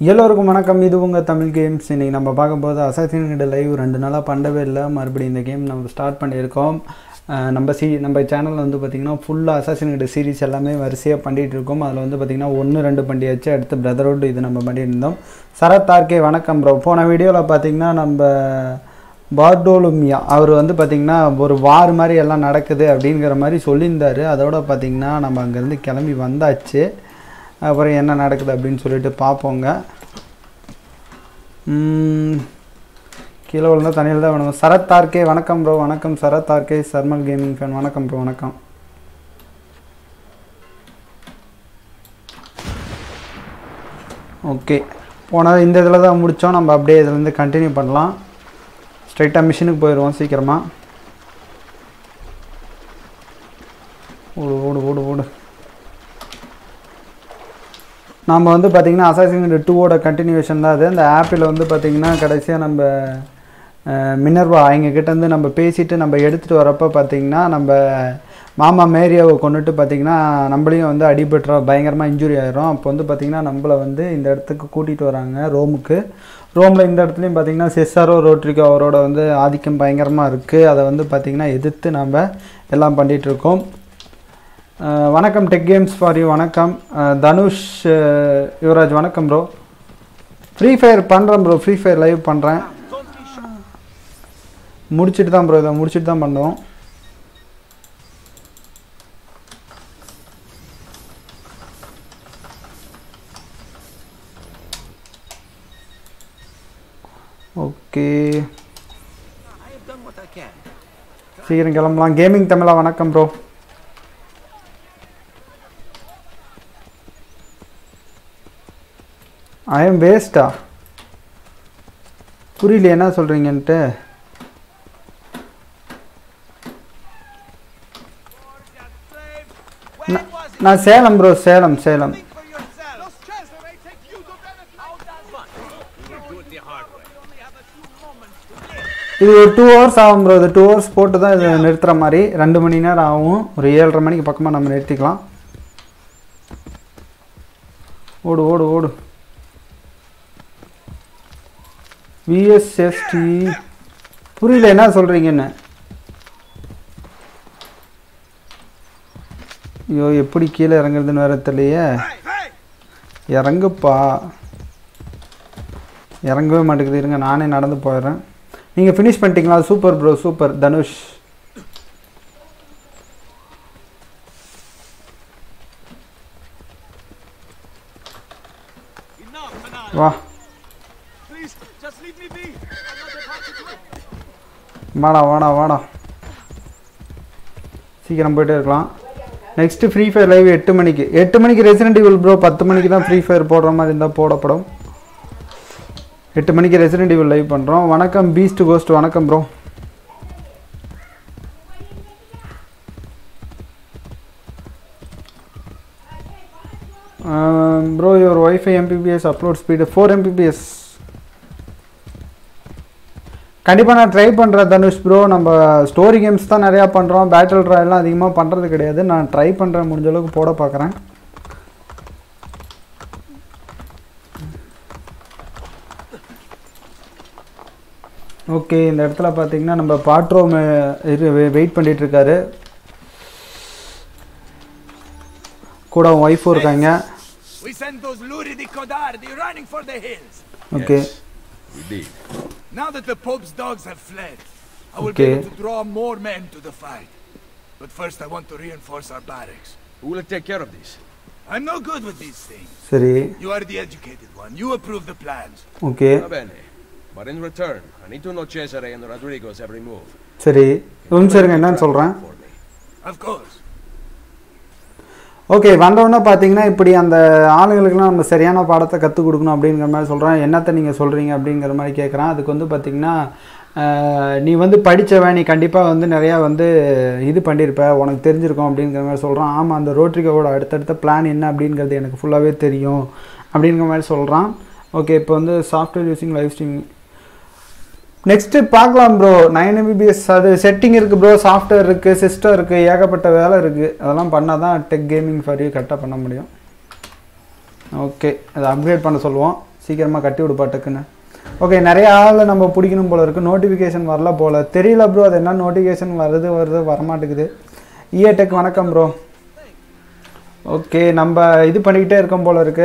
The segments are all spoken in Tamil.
எல்லோருக்கும் வணக்கம் இது உங்கள் தமிழ் கேம்ஸ் இன்றைக்கி நம்ம பார்க்கும்போது அசாசின் கிட்ட லைவ் ரெண்டு நாளாக பண்ணவே இல்லை மறுபடியும் இந்த கேம் நம்ம ஸ்டார்ட் பண்ணியிருக்கோம் அஹ் நம்ம சி நம்ம சேனலில் வந்து பார்த்திங்கன்னா ஃபுல்லாக அசாசின் கிட்ட சீரிஸ் எல்லாமே வரிசையாக பண்ணிகிட்டு இருக்கோம் அதில் வந்து பார்த்திங்கன்னா ஒன்று ரெண்டு பண்ணியாச்சு அடுத்து பிரதர்வுட் இது நம்ம பண்ணிட்டு இருந்தோம் சரத் ஆர்கே வணக்கம் ப்ரோ போன வீடியோவில் பார்த்திங்கன்னா நம்ம பார்டோலுமியா அவர் வந்து பார்த்திங்கன்னா ஒரு வார் மாதிரி எல்லாம் நடக்குது அப்படிங்கிற மாதிரி சொல்லியிருந்தார் அதோட பார்த்திங்கன்னா நம்ம அங்கேருந்து கிளம்பி வந்தாச்சு அப்புறம் என்ன நடக்குது அப்படின்னு சொல்லிட்டு பார்ப்போங்க ம், கீழே விழுந்தா தண்ணியில் தான் வேணும் சரத் ஆர்கே வணக்கம் ப்ரோ வணக்கம் சரத் ஆர்கே சர்மல் கேமிங் ஃபேன் வணக்கம் ப்ரோ வணக்கம் ஓகே போனது இந்த இதில் தான் முடித்தோம் நம்ம அப்படியே இதுலேருந்து கண்டினியூ பண்ணலாம் ஸ்ட்ரைட்டாக மிஷினுக்கு போயிடுவோம் சீக்கிரமாக ஓடு ஓடு ஓடு ஓடு நாம் வந்து பார்த்திங்கன்னா அசாசின் டூவோட கண்டினியூஷன் தான் அது அந்த ஆப்பில் வந்து பார்த்திங்கன்னா கடைசியாக நம்ம அஹ், மினர்வா அவங்க கிட்டேருந்து நம்ம பேசிட்டு நம்ம எடுத்துகிட்டு வரப்போ பார்த்திங்கன்னா நம்ம மாமா மேரியாவை கொண்டுட்டு பார்த்திங்கன்னா நம்மளையும் வந்து அடிபட்டுறோம் பயங்கரமாக இன்ஜுரி ஆயிரும் அப்போ வந்து பார்த்திங்கன்னா நம்மளை வந்து இந்த இடத்துக்கு கூட்டிகிட்டு வராங்க ரோமுக்கு ரோமில் இந்த இடத்துலையும் பார்த்திங்கன்னா செஸ்ஸாரோ ரோட்ரிகோ அவரோட வந்து ஆதிக்கம் பயங்கரமாக இருக்குது அதை வந்து பார்த்திங்கன்னா எதிர்த்து நம்ம எல்லாம் பண்ணிகிட்ருக்கோம் அஹ் வணக்கம் டெக் கேம்ஸ் ஃபார் யூ வணக்கம் அஹ் தனுஷ் அஹ் யுவராஜ் வணக்கம் ப்ரோ ஃப்ரீ ஃபயர் பண்ணுறேன் ப்ரோ ஃப்ரீ ஃபயர் லைவ் பண்ணுறேன் முடிச்சுட்டு தான் ப்ரோ இதை முடிச்சுட்டு தான் பண்ணுவோம் okay I have done what I can. சீக்கிரம் கிளம்பலாம் கேமிங் தமிழா வணக்கம் ப்ரோ ஐ எம் வேஸ்டா புரியல என்ன சொல்கிறீங்கன்ட்டு Where was it? நான் Salem bro Salem Salem Think for yourself. Los Chelsea may take you to benefit. How that fun? You will do it the hard way. We only have a few moments to live. இது ஒரு டூ ஹவர்ஸ் ஆகும் ப்ரோ இது டூ ஹவர்ஸ் போட்டு தான் இது நிறுத்துற மாதிரி ரெண்டு மணி நேரம் ஆகும் ஒரு ஏழரை மணிக்கு பக்கமாக நம்ம நிறுத்திக்கலாம் ஓடு ஓடு ஓடு விஎஸ்எஸ்டி புரியல என்ன சொல்கிறீங்கன்னு ஐயோ எப்படி கீழே இறங்குறதுன்னு வேற தெரியலையே Hey, hey! இறங்குப்பா இறங்கவே மாட்டேங்குது இருங்க நானே நடந்து போயிடுறேன் நீங்கள் ஃபினிஷ் பண்ணிட்டீங்களா super bro super Dhanush Enough, Manal. வா Please, just leave me be. I'm not about to do it. வாடா வாடா வாடா சீக்கிரம் போயிட்டே இருக்கலாம் நெக்ஸ்ட்டு ஃப்ரீ ஃபயர் லைவ் எட்டு மணிக்கு எட்டு மணிக்கு ரெசிடென்ட் ஈவில் ப்ரோ பத்து மணிக்கு தான் ஃப்ரீ ஃபயர் போடுற மாதிரி இருந்தால் போடப்படும் எட்டு மணிக்கு ரெசிடென்ட் ஈவில் லைவ் பண்ணுறோம் வணக்கம் பீஸ்ட் கோஸ்ட் வணக்கம் bro bro your wifi MBPS upload speed four MBPS கண்டிப்பாக நான் ட்ரை பண்ணுறேன் தனுஷ் ப்ரோ நம்ம ஸ்டோரி கேம்ஸ் தான் நிறையா பண்ணுறோம் பேட்டில் ட்ராயெல்லாம் அதிகமாக பண்ணுறது கிடையாது நான் ட்ரை பண்ணுறேன் முடிஞ்ச அளவுக்கு போட பார்க்குறேன் ஓகே இந்த இடத்துல பார்த்தீங்கன்னா நம்ம பாட்ரோம் இரு வெயிட் பண்ணிட்டு இருக்காரு கூட ஒய்ஃபும் இருக்காங்க We sent those Luri di Codardi running for the hills. Okay Indeed. Now that the Pope's dogs have fled, I will Okay. be able to draw more men to the fight. But first I want to reinforce our barracks. Who will take care of this? I'm no good with these things. சரி You are the educated one. You approve the plans. Okay Va bene. But in return, I need to know Cesare and Rodrigo's every move. சரி ஒரு நிமிஷம் இருங்க என்னன்னு சொல்கிறேன் For me. Of course. Okay வந்தவொடனே பார்த்தீங்கன்னா இப்படி அந்த ஆளுங்களுக்கெல்லாம் நம்ம சரியான பாடத்தை கற்றுக் கொடுக்கணும் அப்படிங்கிற மாதிரி சொல்கிறேன் என்னத்தை நீங்கள் சொல்கிறீங்க அப்படிங்கிற மாதிரி கேட்குறேன் அதுக்கு வந்து பார்த்திங்கன்னா ஆஹ், நீ வந்து படித்தவன் நீ கண்டிப்பாக வந்து நிறையா வந்து இது பண்ணியிருப்ப உனக்கு தெரிஞ்சிருக்கும் அப்படிங்கிற மாதிரி சொல்கிறான் ஆமாம் அந்த ரோட்ரிகோவோட அடுத்தடுத்த பிளான் என்ன அப்படிங்கிறது எனக்கு ஃபுல்லாகவே தெரியும் அப்படிங்கிற மாதிரி சொல்கிறான் ஓகே இப்போ வந்து software using live streaming next பார்க்கலாம் ப்ரோ நைன் எம்பிபிஎஸ் அது செட்டிங் இருக்குது ப்ரோ சாஃப்ட்வேர் இருக்குது சிஸ்டம் இருக்குது ஏகப்பட்ட வேலை இருக்குது அதெல்லாம் பண்ணால் தான் டெக் கேமிங் ஃபார் யூ கரெக்டாக பண்ண முடியும் ஓகே அதை அப்கிரேட் பண்ண சொல்லுவோம் சீக்கிரமாக கட்டி விடுப்பா டக்குன்னு ஓகே நிறைய ஆள் நம்ம பிடிக்கணும் போல இருக்குது நோட்டிஃபிகேஷன் வரல போல தெரியல ப்ரோ அது என்ன நோட்டிஃபிகேஷன் வருது வருது வரமாட்டேங்குது இஏ டெக் வணக்கம் ப்ரோ ஓகே நம்ம இது பண்ணிக்கிட்டே இருக்கோம் போல இருக்கு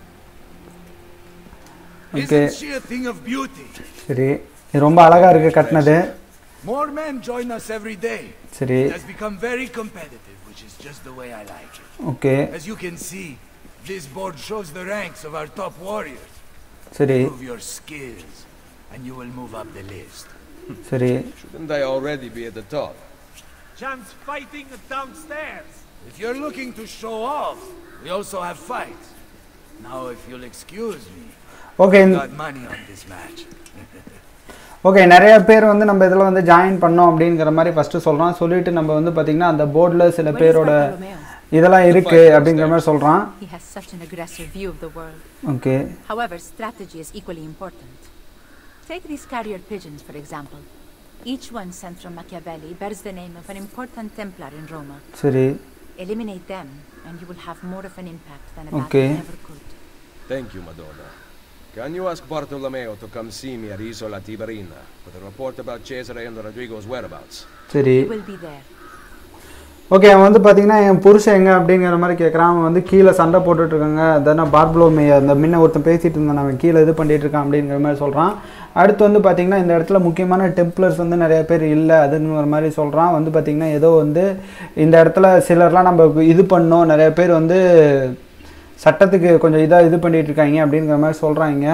okay Isn't she a thing of beauty? சரி இது ரொம்ப அழகாக இருக்குது கட்டினது More men join us every day. சரி It has become very competitive, which is just the way I like it. Okay As you can see, this board shows the ranks of our top warriors. சரி Prove your skills, and you will move up the list. சரி Shouldn't I already be at the top? Chance fighting downstairs. If you're looking to show off, we also have fights. Now, if you'll excuse me, okay got money on this match. Okay நிறைய பேர் வந்து நம்ம இதில் வந்து ஜாயின் பண்ணோம் அப்படிங்கிற மாதிரி ஃபஸ்ட்டு சொல்கிறோம் சொல்லிட்டு நம்ம வந்து பார்த்திங்கன்னா அந்த போர்டில் சில Where is பேரோட Bartolomeo? இதெல்லாம் இருக்குது அப்படிங்கிற மாதிரி சொல்கிறான் He has such an aggressive view of the world. Okay However, strategy is equally important. Take these carrier pigeons, for example. Each one sent from Machiavelli bears the name of an important Templar in Roma. சரி Eliminate them, and you will have more of an impact than a Okay. battle ever could. Thank you, Madonna. Can you ask Bartolomeo to come see me at Isola Tiberina with a report about Cesare and Rodrigo's whereabouts? சரி He will be there. Okay அவன் வந்து பார்த்தீங்கன்னா என் புருஷன் எங்க அப்படிங்கிற மாதிரி கேட்குறான் அவன் வந்து கீழே சண்டை போட்டுட்டு இருக்காங்க அதான பார்ப்ளோமே அந்த முன்ன ஒருத்தன் பேசிட்டு இருந்தான் அவன் கீழே இது பண்ணிட்டு இருக்கான் அப்படிங்கிற மாதிரி சொல்கிறான் அடுத்து வந்து பார்த்தீங்கன்னா இந்த இடத்துல முக்கியமான டெம்ப்ளர்ஸ் வந்து நிறைய பேர் இல்லை அதுங்கிற மாதிரி சொல்கிறான் வந்து பார்த்தீங்கன்னா ஏதோ வந்து இந்த இடத்துல சிலர்லாம் நம்ம இது பண்ணோம் நிறைய பேர் வந்து சட்டத்துக்கு கொஞ்சம் இதாக இது பண்ணிட்டு இருக்காங்க அப்படிங்கிற மாதிரி சொல்கிறாங்க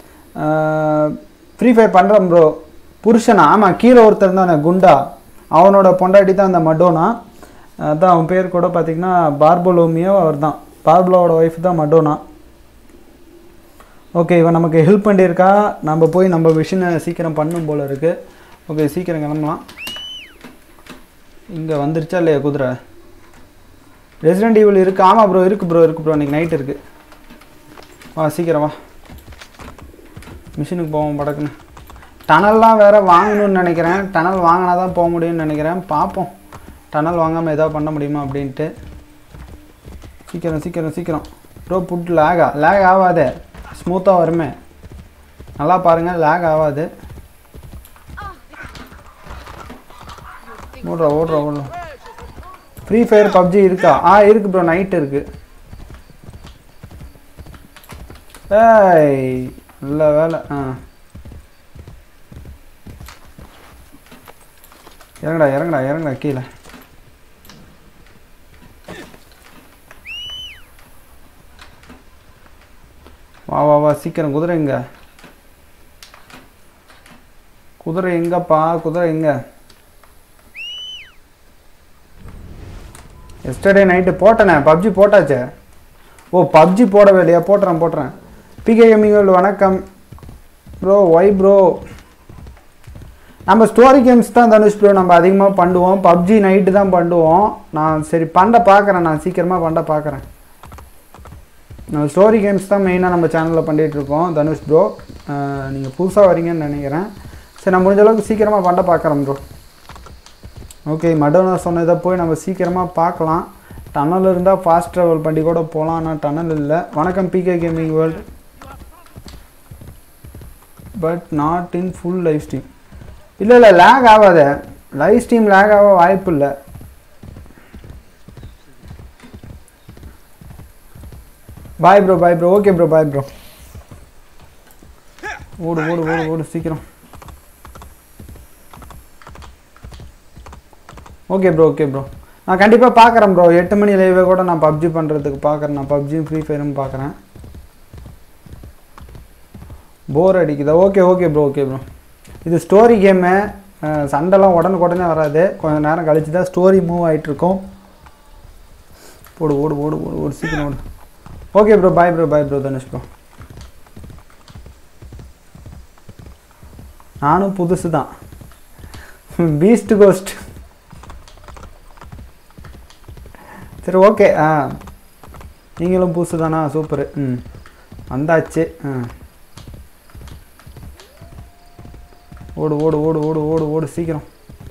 ஃப்ரீ ஃபயர் பண்ணுறேன் ப்ரோ புருஷனா ஆமாம் கீழே ஒருத்தர் தான் குண்டா அவனோட பொண்டாட்டி தான் அந்த மடோனா அதான் அவன் பேர் கூட பார்த்தீங்கன்னா பார்பலோமியோ அவர் தான் பார்பலோவோட ஒய்ஃப் தான் மடோனா ஓகே இவன் நமக்கு ஹெல்ப் பண்ணியிருக்கா நம்ம போய் நம்ம மிஷினை சீக்கிரம் பண்ணும் போல இருக்கு ஓகே சீக்கிரம் கிளம்பலாம் இங்கே வந்துருச்சா இல்லையா குதிரை ரெசிடென்ட் ஈவில் இருக்குது ஆமாம் ப்ரோ இருக்குது ப்ரோ இருக்குது ப்ரோ இன்றைக்கி நைட் இருக்குது வா சீக்கிரம் வா மிஷினுக்கு போவோம் படக்குன்னு டனல்லாம் வேறு வாங்கணும்னு நினைக்கிறேன் டனல் வாங்கினா தான் போக முடியும்னு நினைக்கிறேன் பார்ப்போம் டனல் வாங்காமல் ஏதாவது பண்ண முடியுமா அப்படின்ட்டு சீக்கிரம் சீக்கிரம் சீக்கிரம் ப்ரோ புட் லேகா லேக் ஆகாதே ஸ்மூத்தாக வருமே நல்லா பாருங்கள் லேக் ஆகாது ஓடுறா ஓடுறா ஓடுறா ஃப்ரீ ஃபயர் பப்ஜி இருக்கா ஆ இருக்கு ப்ரோ நைட் இருக்கு ஏய் நல்ல வேலை ஆ இறங்கடா இறங்கடா இறங்கடா கீழே வா வா வா சீக்கிரம் குதிரை எங்க குதிரை எங்கப்பா குதிரை எங்க எஸ்டர்டே நைட்டு போட்டனே பப்ஜி போட்டாச்சே ஓ பப்ஜி போடவே இல்லையா போட்டுறேன் போட்டுறேன் பிகே கேமிங் வணக்கம் ப்ரோ ஒய் ப்ரோ நம்ம ஸ்டோரி கேம்ஸ் தான் தனுஷ் ப்ரோ நம்ம அதிகமாக பண்ணுவோம் பப்ஜி நைட்டு தான் பண்ணுவோம் நான் சரி பண்ண பார்க்குறேன் நான் சீக்கிரமாக பண்ண பார்க்குறேன் நம்ம ஸ்டோரி கேம்ஸ் தான் மெயினாக நம்ம சேனலில் பண்ணிகிட்டு இருக்கோம் தனுஷ் ப்ரோ நீங்கள் புதுசாக வரீங்கன்னு நினைக்கிறேன் சரி நான் முடிஞ்ச அளவுக்கு சீக்கிரமாக பண்ண பார்க்குறேன் ப்ரோ ஓகே மடோனா சொன்னதை போய் நம்ம சீக்கிரமாக பார்க்கலாம் டனல் இருந்தால் ஃபாஸ்ட் ட்ராவல் பண்ணி கூட போகலாம் ஆனால் டனல் இல்லை வணக்கம் PK gaming world but not in full live stream இல்லை இல்லை லேக் ஆகாத லைவ் ஸ்ட்ரீம் லேக் ஆக வாய்ப்பு இல்லை bye bro bye bro okay bro bye bro ஓடு ஓடு ஓடு ஓடு சீக்கிரம் ஓகே ப்ரோ ஓகே ப்ரோ நான் கண்டிப்பாக பார்க்குறேன் ப்ரோ எட்டு மணி லைவே கூட நான் பப்ஜி பண்ணுறதுக்கு பார்க்குறேன் நான் பப்ஜியும் ஃப்ரீ ஃபயரும் பார்க்குறேன் போர் அடிக்குதா okay okay bro okay bro இது ஸ்டோரி கேமு சண்டைலாம் உடனுக்குடனே வராது கொஞ்சம் நேரம் கழிச்சு தான் ஸ்டோரி மூவ் ஆகிட்டுருக்கோம் போடு ஓடு ஓடு ஓடு ஓடு சீக்கிரம் ஓடு okay bro bye bro bye bro Dhanush bro நானும் புதுசு தான் பீஸ்ட் கோஸ்ட் சரி ஓகே ஆ நீங்களும் புதுசு தானா சூப்பரு ம் வந்தாச்சு ஆ ஓடு ஓடு ஓடு ஓடு ஓடு ஓடு சீக்கிரம்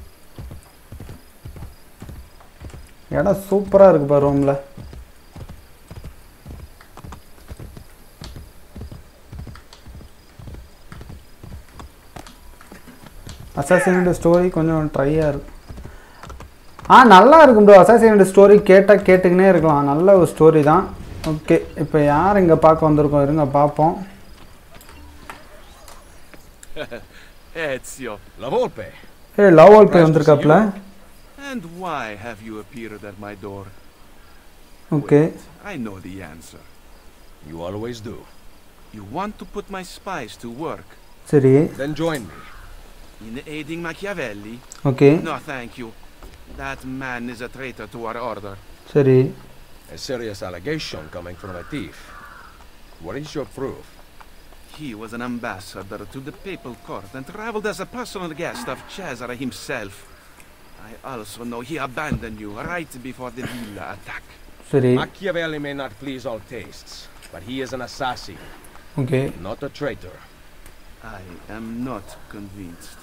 இடம் சூப்பராக இருக்கு பாரு ரூமில் அசாசினோட ஸ்டோரி கொஞ்சம் ட்ரையாக இருக்கும் ஆ நல்லா இருக்கும் ப்ரோ அசாசினோட ஸ்டோரி கேட்டால் கேட்டுக்கினே இருக்கலாம் நல்ல ஒரு ஸ்டோரி தான் ஓகே இப்போ யார் இங்கே பார்க்க வந்திருக்கோம் இருங்க பார்ப்போம் Ezio, La Volpe. ஏ லவ் ஆல் பே வந்திருக்காப்புல and why have you appeared at my door? Okay I know the answer. You always do. You want to put my spies to work சரி Then join me. in aiding Machiavelli? Okay No, thank you. That man is a traitor to our order. சரி A serious allegation coming from a thief. What is your proof? He was an ambassador to the papal court and traveled as a personal guest of Cesare himself. I also know he abandoned you right before the villa attack. சரி Machiavelli may not please all tastes, but he is an assassin, okay not a traitor. I am not convinced.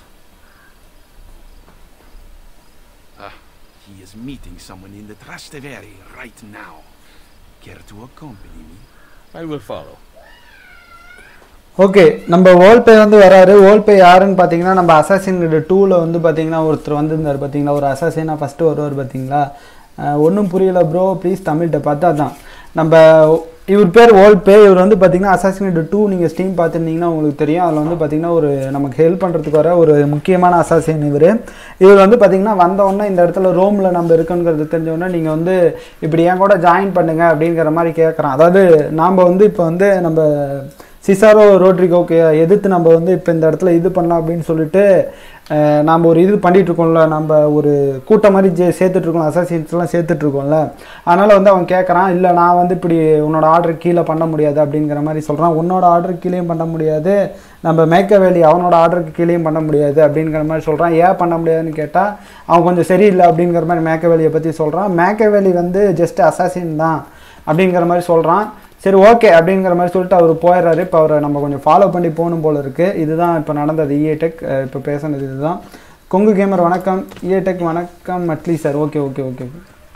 Ah, he is meeting someone in the Trastevere right now. Care to accompany me? I will follow. Okay நம்ம வேர்ல்பே வந்து வராரு வேர்ல்பே யாருன்னு பார்த்தீங்கன்னா நம்ம அசாசின் டூவில் வந்து பார்த்தீங்கன்னா ஒருத்தர் வந்திருந்தார் பார்த்தீங்களா ஒரு அசாசினாக ஃபஸ்ட்டு வருவார் பார்த்தீங்களா ஒன்றும் புரியல ப்ரோ ப்ளீஸ் தமிழ்கிட்ட பார்த்தா தான் நம்ம இவர் பேர் வேர்ல்பே இவர் வந்து பார்த்தீங்கன்னா அசாசினேட் டூ நீங்கள் ஸ்டீம் பார்த்துருந்தீங்கன்னா உங்களுக்கு தெரியும் அதில் வந்து பார்த்தீங்கன்னா ஒரு நமக்கு ஹெல்ப் பண்ணுறதுக்கு வர ஒரு முக்கியமான அசாசின் இவர் இவர் வந்து பார்த்தீங்கன்னா வந்த உடனே இந்த இடத்துல ரோமில் நம்ம இருக்குங்கிறது தெரிஞ்ச உடனே நீங்கள் வந்து இப்படி என் கூட ஜாயின் பண்ணுங்க அப்படிங்கிற மாதிரி கேட்குறான் அதாவது நாம் வந்து இப்போ வந்து நம்ம சிசாரோ ரோட்ரிகோக்கு எதிர்த்து நம்ம வந்து இப்போ இந்த இடத்துல இது பண்ணலாம் அப்படின்னு சொல்லிட்டு அஹ், நாம் ஒரு இது பண்ணிட்டு இருக்கோம்ல நம்ம ஒரு கூட்டம் மாதிரி ஜே சேர்த்துட்டு இருக்கோம் அசாசின்ஸ்லாம் சேர்த்துட்டு இருக்கோம்ல அதனால் வந்து அவன் கேட்குறான் இல்லை நான் வந்து இப்படி உன்னோட ஆர்டர் கீழே பண்ண முடியாது அப்படிங்கிற மாதிரி சொல்கிறான் உன்னோட ஆர்டர் கீழேயும் பண்ண முடியாது நம்ம மேக்கவேலி அவனோட ஆர்டருக்கு கீழேயும் பண்ண முடியாது அப்படிங்கிற மாதிரி சொல்கிறான் ஏன் பண்ண முடியாதுன்னு கேட்டால் அவன் கொஞ்சம் சரியில்லை அப்படிங்கிற மாதிரி மேக்கவேலியை பற்றி சொல்கிறான் மேக்கவேலி வந்து ஜஸ்ட் அசாசின் தான் அப்படிங்கிற மாதிரி சொல்கிறான் சரி ஓகே அப்படிங்கிற மாதிரி சொல்லிட்டு அவர் போயிடுறாரு இப்போ அவரை நம்ம கொஞ்சம் ஃபாலோ பண்ணி போகணும் போல இருக்குது இதுதான் இப்போ நடந்தது இஏ டெக் இப்போ பேசுனது இதுதான் கொங்கு கேமர் வணக்கம் இஏ டெக் வணக்கம் Atlee sir okay okay okay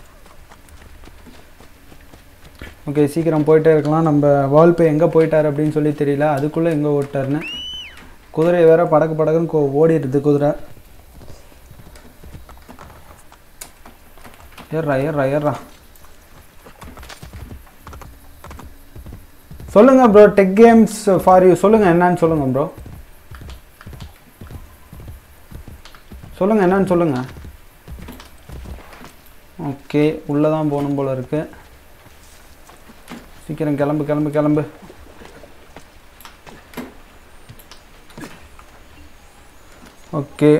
okay சீக்கிரம் போயிட்டே இருக்கலாம் நம்ம வால்பே எங்கே போயிட்டார் அப்படின்னு சொல்லி தெரியல அதுக்குள்ளே எங்கே ஓட்டாருன்னு குதிரை வேற படக்கு படக்குன்னு கோ- ஓடிடுது குதிரை ஏறா ஏறா ஏறா சொல்லுங்க bro tech games for you சொல்லுங்க என்னன்னு சொல்லுங்க ப்ரோ சொல்லுங்க என்னன்னு சொல்லுங்க ஓகே உள்ளே தான் போகணும் போல இருக்கு சீக்கிரம் கிளம்பு கிளம்பு கிளம்பு ஓகே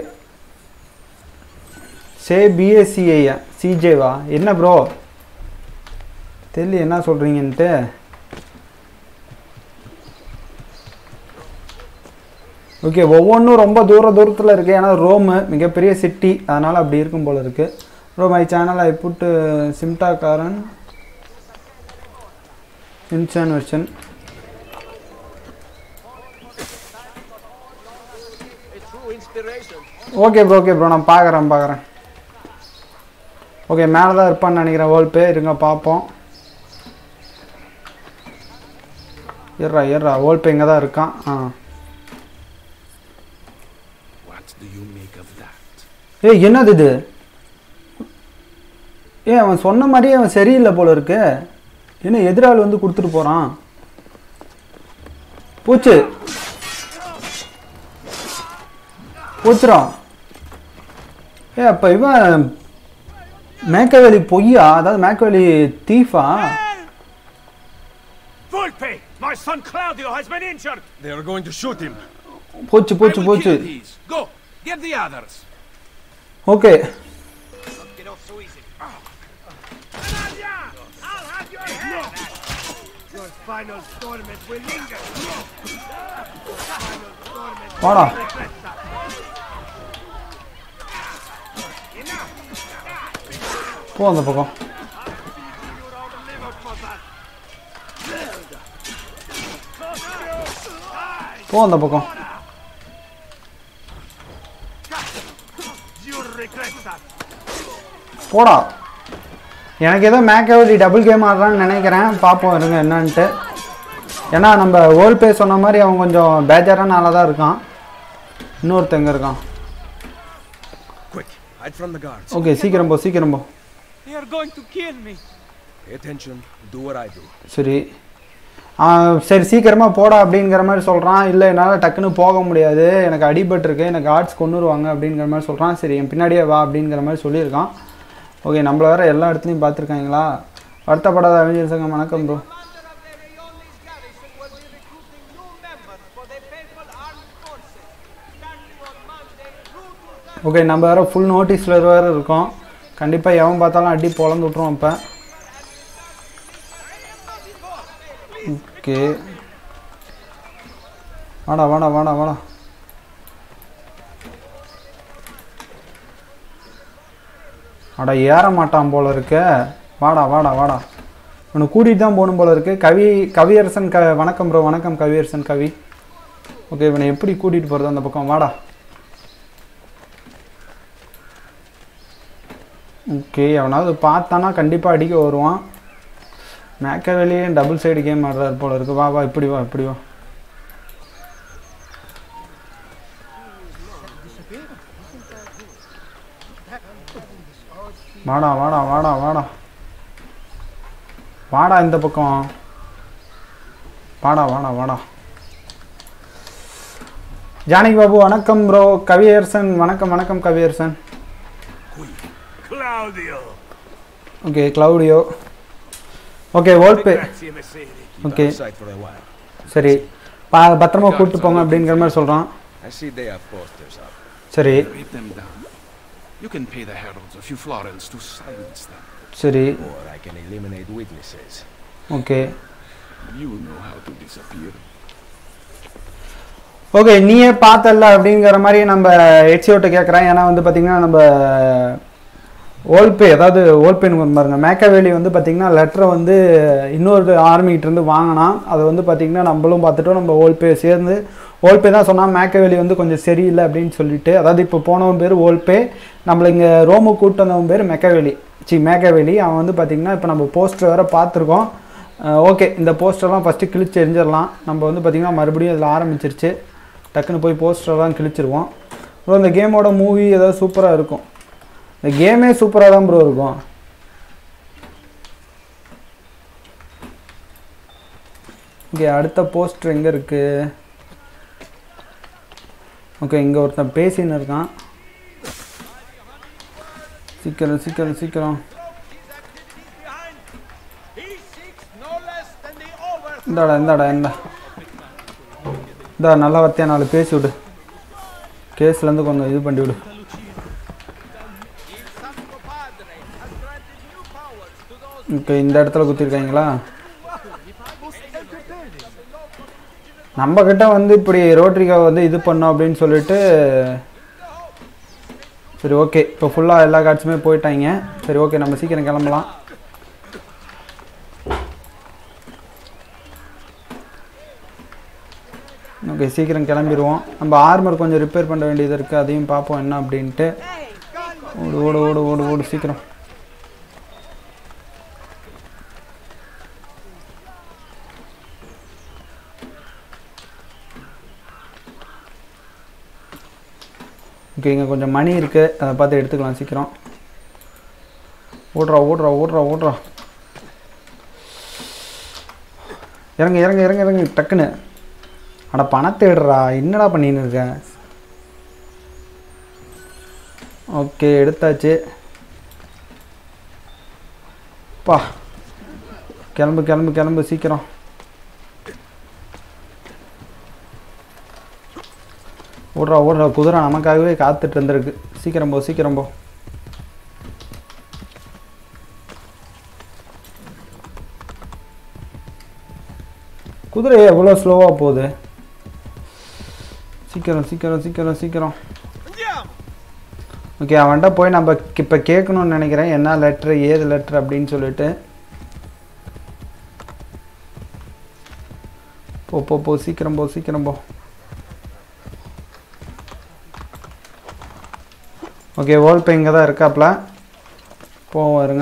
சே பிஎஸ்சிஐயா சிஜேவா என்ன ப்ரோ தெரியல என்ன சொல்கிறீங்கன்ட்டு ஓகே ஒவ்வொன்றும் ரொம்ப தூர தூரத்தில் இருக்குது ஏன்னா ரோமு மிகப்பெரிய சிட்டி அதனால் அப்படி இருக்கும் போல இருக்குது ப்ரோ மை சேனல் ஐ புட்டு சிம்டா காரன் இன்சான் version okay bro okay bro நான் பார்க்குறேன் பார்க்குறேன் ஓகே மேலே தான் இருப்பான்னு நினைக்கிறேன் வேர்ல்ட் பே இருங்க பார்ப்போம் ஏறா ஏறா வேர்ல்ட் பே இங்கே தான் இருக்கான் ஆ What do you make of that? ஏய் என்னது இது ஏ அவன் சொன்ன மாதிரியே அவன் சரியில்லை போல இருக்கு என்ன எதிராளி வந்து கொடுத்துட்டு போறான் பூச்சு பூச்சுறான் ஏ அப்ப இவன் மேக்கவேலி பொய்யா அதாவது மேக்கவேலி தீஃபா Volpe! My son Claudio has been injured! They are going to shoot him. போச்சு I போச்சு will போச்சு kill these. Go, get the others. Okay Get off so easy. Nadia! I'll have your head! Your final torment will linger! Final torment வாடா regret that. போ அந்த பக்கம் You're all delivered for that! போ அந்த பக்கம் You'll regret that! போடா எனக்கு ஏதோ மேக்கவரி டபுள் கேம் ஆடுறான்னு நினைக்கிறேன் பார்ப்போம் இருங்க என்னன்ட்டு ஏன்னா நம்ம வேர்ல்ட் பே சொன்ன மாதிரி அவன் கொஞ்சம் பேஜரான ஆளாக தான் இருக்கான் இன்னொருத்தங்க இருக்கான் Quick, hide from the guards. Okay சீக்கிரம் போ சீக்கிரம் போ They are going to kill me. Pay attention, do what I do. சரி ஆ, சரி சீக்கிரமாக போடா அப்படிங்கிற மாதிரி சொல்கிறான் இல்லை என்னால் டக்குன்னு போக முடியாது எனக்கு அடிபட்டிருக்கு எனக்கு ஆர்ட்ஸ் கொண்டுருவாங்க அப்படிங்கிற மாதிரி சொல்கிறான் சரி என் பின்னாடியே வா அப்படிங்கிற மாதிரி சொல்லியிருக்கான் ஓகே நம்மள வேற எல்லா இடத்துலையும் பார்த்துருக்காங்களா வருத்தப்படாத அவிஞ்சர் சங்கம் வணக்கம் bro Commander of the Aeoli's garrison will be recruiting new members for the papal armed forces. Starting on Monday, through to okay நம்ம வேற ஃபுல் நோட்டீஸில் வேறு இருக்கோம் கண்டிப்பாக எவன் பார்த்தாலும் அடி பொழந்து விட்ருவோம் இப்போ ஓகே வாடா வாடா வாடா வாடா அட ஏற மாட்டான் போல இருக்க வாடா வாடா வாடா உன்னை கூட்டிகிட்டு தான் போகணும் போல இருக்கு கவி கவியரசன் க வணக்கம் ப்ரோ வணக்கம் கவியரசன் கவி ஓகே இவனை எப்படி கூட்டிகிட்டு போகிறது அந்த பக்கம் வாடா ஓகே அவனாவது பார்த்தானா கண்டிப்பாக அடிக்க வருவான் மேக்கவேலியே டபுள் சைடு கேம் ஆடுறாரு போல இருக்கு வா வா இப்படி வா இப்படி வா வாடா வாடா வாடா வாடா வாடா இந்த பக்கம் வாடா வாடா வாடா ஜானகி பாபு வணக்கம் ப்ரோ கவியரசன் வணக்கம் வணக்கம் Kaviyarasan Claudio! Okay Claudio okay Volpe Grazie, Messere. Keep Okay. out of sight for a while. சரி பா பத்திரமா கூப்பிட்டு போங்க அப்படிங்கிற மாதிரி சொல்கிறான் I see they have posters up. சரி Rip them down. You can pay the heralds a few florins to silence them. சரி Or I can eliminate witnesses. Okay You know how to disappear. Okay நீயே பார்த்தல்ல அப்படிங்கிற மாதிரி நம்ம ஹெச்ஓட்ட கேட்குறேன் ஏன்னா வந்து பார்த்தீங்கன்னா நம்ம ஓல்பே அதாவது ஓல்பேன்னு ஒரு பாருங்க மேக்கவேலி வந்து பார்த்தீங்கன்னா லெட்டரை வந்து இன்னொரு ஆர்மிகிட்ட இருந்து வாங்கினான் அதை வந்து பார்த்தீங்கன்னா நம்மளும் பார்த்துட்டோம் நம்ம ஓல்பே சேர்ந்து ஓல்பே தான் சொன்னால் மேக்கவேலி வந்து கொஞ்சம் சரியில்லை அப்படின்னு சொல்லிட்டு அதாவது இப்போ போனவன் பேர் ஓல்பே நம்மளை இங்கே ரோமு கூட்டு வந்தவன் பேர் மெக்கவேலி சி மேக்கவேலி அவன் வந்து பார்த்தீங்கன்னா இப்போ நம்ம போஸ்டர் வேறு பார்த்துருக்கோம் ஓகே இந்த போஸ்டர்லாம் ஃபஸ்ட்டு கிழிச்சு எரிஞ்சிடலாம் நம்ம வந்து பார்த்திங்கன்னா மறுபடியும் இதில் ஆரம்பிச்சிருச்சு டக்குன்னு போய் போஸ்டர்லாம் கிழிச்சிருவோம் அப்புறம் இந்த கேமோட மூவி ஏதாவது சூப்பராக இருக்கும் இந்த கேமே சூப்பராக தான் ப்ரோ இருக்கும் இங்கே அடுத்த போஸ்டர் எங்கே இருக்குது ஓகே இங்கே ஒருத்தன் பேசின்னு இருக்கான் சீக்கிரம் சீக்கிரம் சீக்கிரம் He seeks no less than the overthrow. இந்தாடா இந்தாடா இந்தா இந்தா நல்லா வத்தியா நாலு பேசி விடு கேஸ்லேருந்து கொஞ்சம் இது பண்ணி விடு Il Santo Padre has granted new powers to those இப்போ இந்த இடத்துல குத்திருக்காங்களா நம்ம கிட்ட வந்து இப்படி ரோட்ரிகா வந்து இது பண்ணோம் அப்படின்னு சொல்லிட்டு சரி ஓகே இப்போ ஃபுல்லாக எல்லா காட்சுமே போயிட்டாங்க சரி ஓகே நம்ம சீக்கிரம் கிளம்பலாம் ஓகே சீக்கிரம் கிளம்பிடுவோம் நம்ம ஆர்மர் கொஞ்சம் ரிப்பேர் பண்ண வேண்டியது இருக்குது அதையும் பார்ப்போம் என்ன அப்படின்ட்டு ஓடு ஓடு ஓடு ஓடு ஓடு சீக்கிரம் ஓகே இங்கே கொஞ்சம் மணி இருக்குது அதை பார்த்து எடுத்துக்கலாம் சீக்கிரம் ஓடுறா ஓடுறா ஓடுறா ஓடுறா இறங்க இறங்க இறங்க இறங்க டக்குன்னு அட பணத்தை எடுறா என்னடா பண்ணின்னு இருக்க ஓகே எடுத்தாச்சு பா கிளம்பு கிளம்பு கிளம்பு சீக்கிரம் ஓடுறா ஓடுறா குதிரை நமக்காகவே காத்துட்டு இருந்திருக்கு சீக்கிரம் போ சீக்கிரம் போ குதிரை எவ்வளோ ஸ்லோவாக போகுது சீக்கிரம் சீக்கிரம் சீக்கிரம் சீக்கிரம் Andiamo! ஓகே அவன்கிட்ட போய் நம்ம இப்போ கேட்கணும்னு நினைக்கிறேன் என்ன லெட்ரு ஏது லெட்ரு அப்படின்னு சொல்லிட்டு போ போ போ சீக்கிரம் போ சீக்கிரம் போ ஓகே ஓல்பே இங்கே தான் இருக்காப்ல போவோம் இருங்க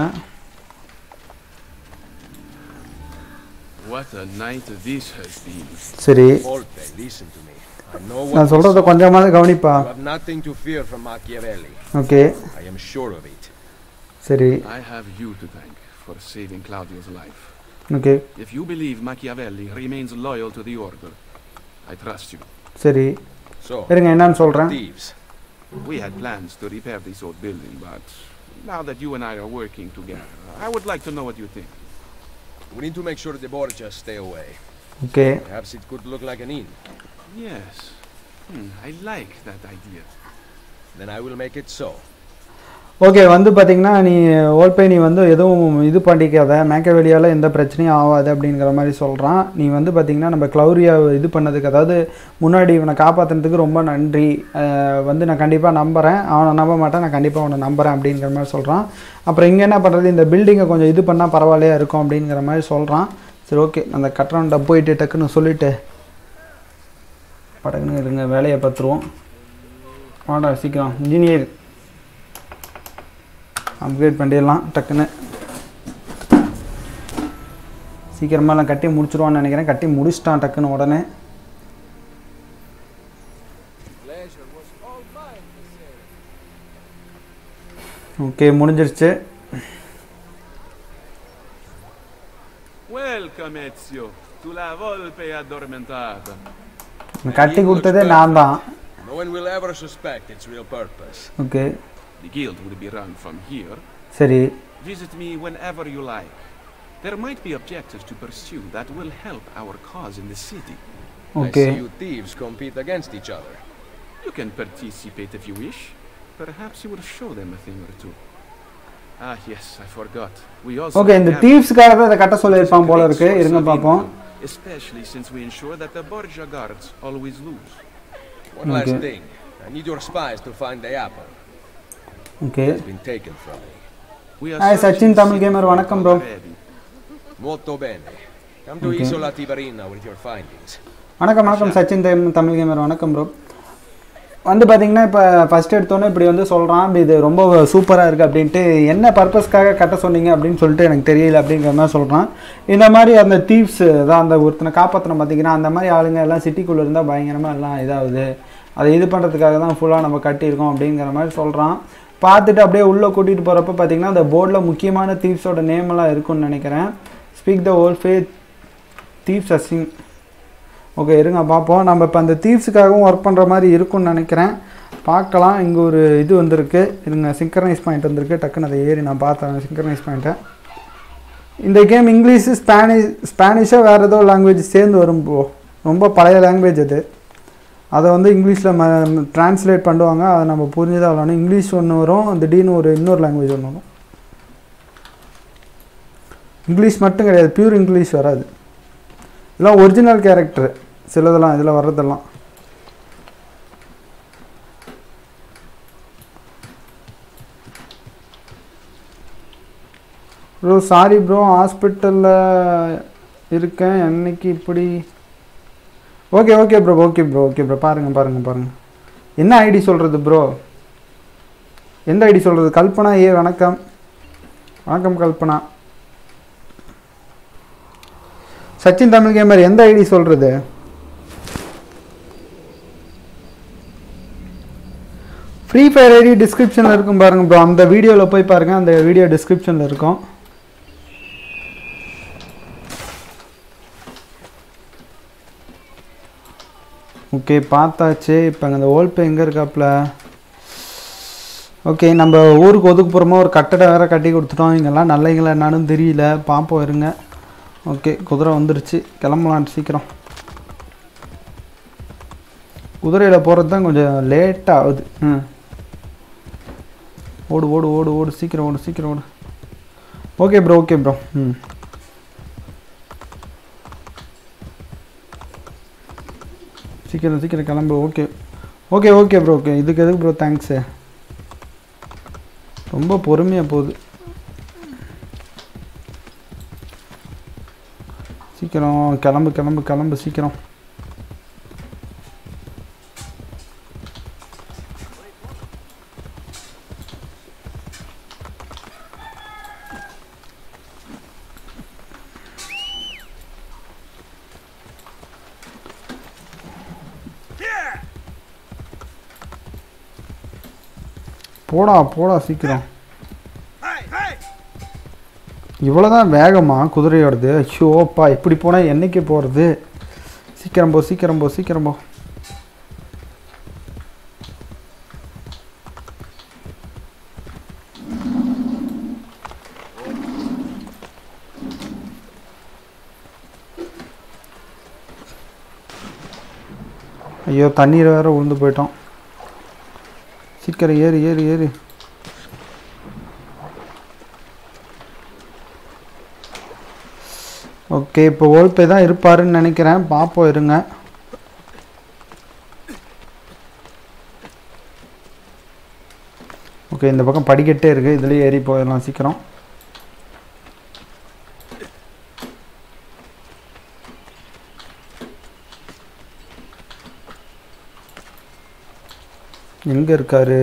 What a night this has been. சரி Volpe, listen to me. I know நான் what சொல்கிறத கொஞ்சமாவது கவனிப்பா You have nothing to fear from Machiavelli. Okay I am sure of it. சரி I have you to thank for saving Claudio's life. Okay If you believe Machiavelli remains loyal to the Order, I trust you. சரி So, இருங்க என்னன்னு சொல்கிறேன் thieves. We had plans to repair this old building, but now that you and I are working together, I would like to know what you think. We need to make sure the Borgias stay away. Okay Perhaps it could look like an inn. Yes. Hmm, I like that idea. Then I will make it so. Okay வந்து பார்த்தீங்கன்னா நீ ஓல்பே நீ வந்து எதுவும் இது பண்ணிக்காத மேக்கவெளியால் எந்த பிரச்சனையும் ஆகாது அப்படிங்கிற மாதிரி சொல்கிறான் நீ வந்து பார்த்தீங்கன்னா நம்ம க்ளௌரியா இது பண்ணதுக்கு அதாவது முன்னாடி இவனை காப்பாற்றுனதுக்கு ரொம்ப நன்றி அஹ் வந்து நான் கண்டிப்பாக நம்புகிறேன் அவனை நம்ப மாட்டேன் நான் கண்டிப்பாக அவனை நம்புகிறேன் அப்படிங்கிற மாதிரி சொல்கிறான் அப்புறம் இங்கே என்ன பண்ணுறது இந்த பில்டிங்கை கொஞ்சம் இது பண்ணால் பரவாயில்லையா இருக்கும் அப்படிங்கிற மாதிரி சொல்கிறான் சரி ஓகே அந்த கட்டணம்ட போயிட்டு டக்குன்னு சொல்லிவிட்டு படக்குன்னு இருங்க வேலையை பார்த்துருவோம் வாடா சீக்கிரம் இன்ஜினியர் அப்கிரேட் பண்ணிடலாம் டக்குன்னு சீக்கிரமாக எல்லாம் கட்டி முடிச்சிருவான்னு நினைக்கிறேன் கட்டி முடிச்சிட்டான் டக்குன்னு உடனே ஓகே முடிஞ்சிருச்சு Welcome, Ezio, to la Volpe addormentata. கட்டி கொடுத்ததே நான் தான் No one will ever suspect its real purpose. Okay The guild will be run from here. சரி Visit me whenever you like. There might be objectives to pursue that will help our cause in the city. Okay I see you thieves compete against each other. You can participate if you wish. Perhaps you will show them a thing or two. Ah, yes, I forgot. We also okay இந்த have- தீவ்ஸ்க்காக தான் இதை கட்ட சொல்லியிருப்பான் போல Great இருக்கு source இருங்க of பார்ப்போம் income, Especially since we ensure that the Borgia guards always lose. One last Okay. thing. I need your spies to find the apple. Okay It's been taken from me. We are Hi, searching Sachin the Tamil city Gamer, for வணக்கம் bro. already. Molto bene. Come to Okay. Isola Tiberina with your findings. வணக்கம் வணக்கம் சச்சின் தேம் தமிழ் கேமர் வணக்கம் ப்ரோ வந்து பார்த்தீங்கன்னா இப்போ ஃபஸ்ட் எடுத்தோன்னே இப்படி வந்து சொல்கிறான் இது ரொம்ப சூப்பராக இருக்குது அப்படின்ட்டு என்ன பர்பஸ்க்காக கட்ட சொன்னீங்க அப்படின்னு சொல்லிட்டு எனக்கு தெரியல அப்படிங்கிற மாதிரி சொல்கிறான் இந்த மாதிரி அந்த தீவ்ஸ் தான் அந்த ஒருத்தனை காப்பாற்றின பார்த்தீங்கன்னா அந்த மாதிரி ஆளுங்க எல்லாம் சிட்டிக்குள்ளே இருந்தால் பயங்கரமாக எல்லாம் இதாகுது அதை இது பண்ணுறதுக்காக தான் ஃபுல்லாக நம்ம கட்டியிருக்கோம் அப்படிங்கிற மாதிரி சொல்கிறான் பார்த்துட்டு அப்படியே உள்ளே கூட்டிகிட்டு போகிறப்ப பார்த்தீங்கன்னா அந்த போர்டில் முக்கியமான தீவ்ஸோட நேம் எல்லாம் இருக்கும்னு நினைக்கிறேன் ஸ்பீக் த ஓல் ஃபே தீவ்ஸ் அசிங் ஓகே இருங்க பார்ப்போம் நம்ம இப்போ அந்த தீவ்ஸுக்காகவும் ஒர்க் பண்ணுற மாதிரி இருக்கும்னு நினைக்கிறேன் பார்க்கலாம் இங்கே ஒரு இது வந்திருக்கு இருங்க சிங்க்ரனைஸ் பாயிண்ட் வந்திருக்கு டக்குன்னு அதை ஏறி நான் பார்த்தேன் சிங்க்ரனைஸ் பாயிண்ட்டை இந்த கேம் இங்கிலீஷு ஸ்பானிஷ் ஸ்பானிஷோ வேறு ஏதோ லாங்குவேஜ் சேர்ந்து வரும் ப்ரோ ரொம்ப பழைய லாங்குவேஜ் அது அதை வந்து இங்கிலீஷில் ம ட்ரான்ஸ்லேட் பண்ணுவாங்க அதை நம்ம புரிஞ்சு தான் விளாடணும் இங்கிலீஷ் ஒன்று வரும் திடீர்னு ஒரு இன்னொரு லாங்குவேஜ் ஒன்று வரும் இங்கிலீஷ் மட்டும் கிடையாது பியூர் இங்கிலீஷ் வராது இதெல்லாம் ஒரிஜினல் கேரக்டர் சிலதெல்லாம் இதில் வர்றதெல்லாம் ப்ரோ சாரி ப்ரோ ஹாஸ்பிட்டலில் இருக்கேன் என்னைக்கு இப்படி okay okay bro okay bro okay bro பாருங்கள் பாருங்கள் பாருங்கள் என்ன ஐடி சொல்கிறது ப்ரோ எந்த ஐடி சொல்கிறது கல்பனா ஏ வணக்கம் வணக்கம் கல்பனா சச்சின் தமிழ் கேமர் எந்த ஐடி சொல்கிறது ஃப்ரீ ஃபயர் ஐடி டிஸ்கிரிப்ஷனில் இருக்கும் பாருங்க ப்ரோ அந்த வீடியோவில் போய் பாருங்கள் அந்த வீடியோ டிஸ்கிரிப்ஷனில் இருக்கும் ஓகே பார்த்தாச்சு இப்போ அந்த ஓல்பே எங்கே இருக்காப்புல ஓகே நம்ம ஊருக்கு ஒதுக்குப்புறமா ஒரு கட்டடம் வேறு கட்டி கொடுத்துட்டோம் இங்கெல்லாம் நல்லைங்களா என்னன்னு தெரியல பார்ப்போம் இருங்க ஓகே குதிரை வந்துருச்சு கிளம்பலாம் சீக்கிரம் குதிரையில் போகிறது தான் கொஞ்சம் லேட் ஆகுது ம் ஓடு ஓடு ஓடு ஓடு சீக்கிரம் ஓடு சீக்கிரம் ஓடு ஓகே ப்ரோ ஓகே ப்ரோ ம் சீக்கிரம் சீக்கிரம் கிளம்பு okay okay okay bro okay இதுக்கு எதுக்கு ப்ரோ தேங்க்ஸு ரொம்ப பொறுமையாக போகுது சீக்கிரம் கிளம்பு கிளம்பு கிளம்பு சீக்கிரம் போடா போடா சீக்கிரம் Hey, hey! இவ்வளோதான் வேகமா குதிரையோடது ஐயோப்பா இப்படி போனால் என்னைக்கு போகிறது சீக்கிரம் போ சீக்கிரம் போ சீக்கிரம் போ ஐயோ தண்ணீர் வேற உளுந்து போயிட்டோம் சீக்கிரம் ஏறு ஏறு ஏறு ஓகே இப்போ ஓல்பே தான் இருப்பாருன்னு நினைக்கிறேன் பார்ப்போம் இருங்க ஓகே இந்த பக்கம் படிக்கட்டே இருக்குது இதுலேயே ஏறி போயிடலாம் சீக்கிரம் எங்கே இருக்காரு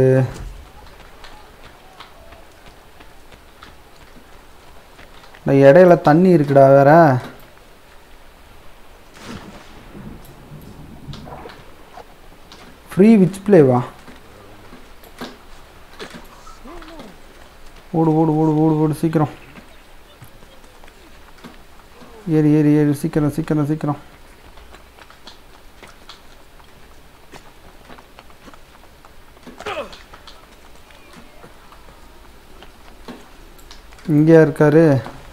இந்த இடையில தண்ணி இருக்குடா வேற ஃப்ரீ விச் பிளேவா ஓடு ஓடு ஓடு ஓடு ஓடு சீக்கிரம் ஏறி ஏறி ஏறி சீக்கிரம் சீக்கிரம் சீக்கிரம் இங்கே இருக்காரு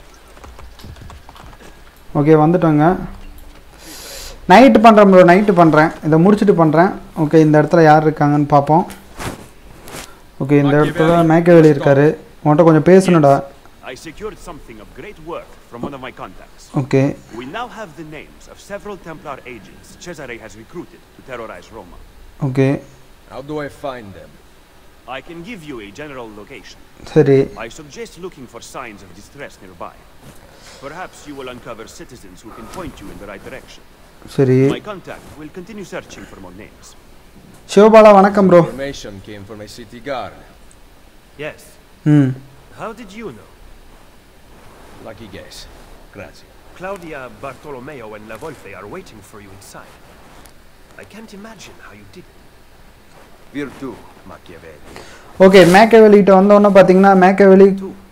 ஓகே வந்துட்டோங்க நைட்டு பண்ணுறேன் ப்ரோ நைட்டு பண்ணுறேன் இதை முடிச்சுட்டு பண்ணுறேன் ஓகே இந்த இடத்துல யார் இருக்காங்கன்னு பார்ப்போம் ஓகே இந்த இடத்துல மேக்கவேலி இருக்காரு உன்கிட்ட கொஞ்சம் பேசணும்டா I secured something of great worth from one of my contacts. Okay We now have the names of several Templar agents Cesare has recruited to terrorize Roma. Okay How do I find them? I can give you a general location. சரி I suggest looking for signs of distress nearby. Perhaps you will uncover citizens who can point you in the right direction. சரி My contact will continue searching for more names. Sivabala வணக்கம் bro Information came from a city guard. Yes. ம் How did you know? Lucky guess. Grazie. Claudia, Bartolomeo, and La Volpe are waiting for you inside. I can't imagine how you did it. Virtù, Machiavelli. Okay மேக்கவேலிகிட்ட வந்தோடனே பார்த்தீங்கன்னா மேக்கவேலி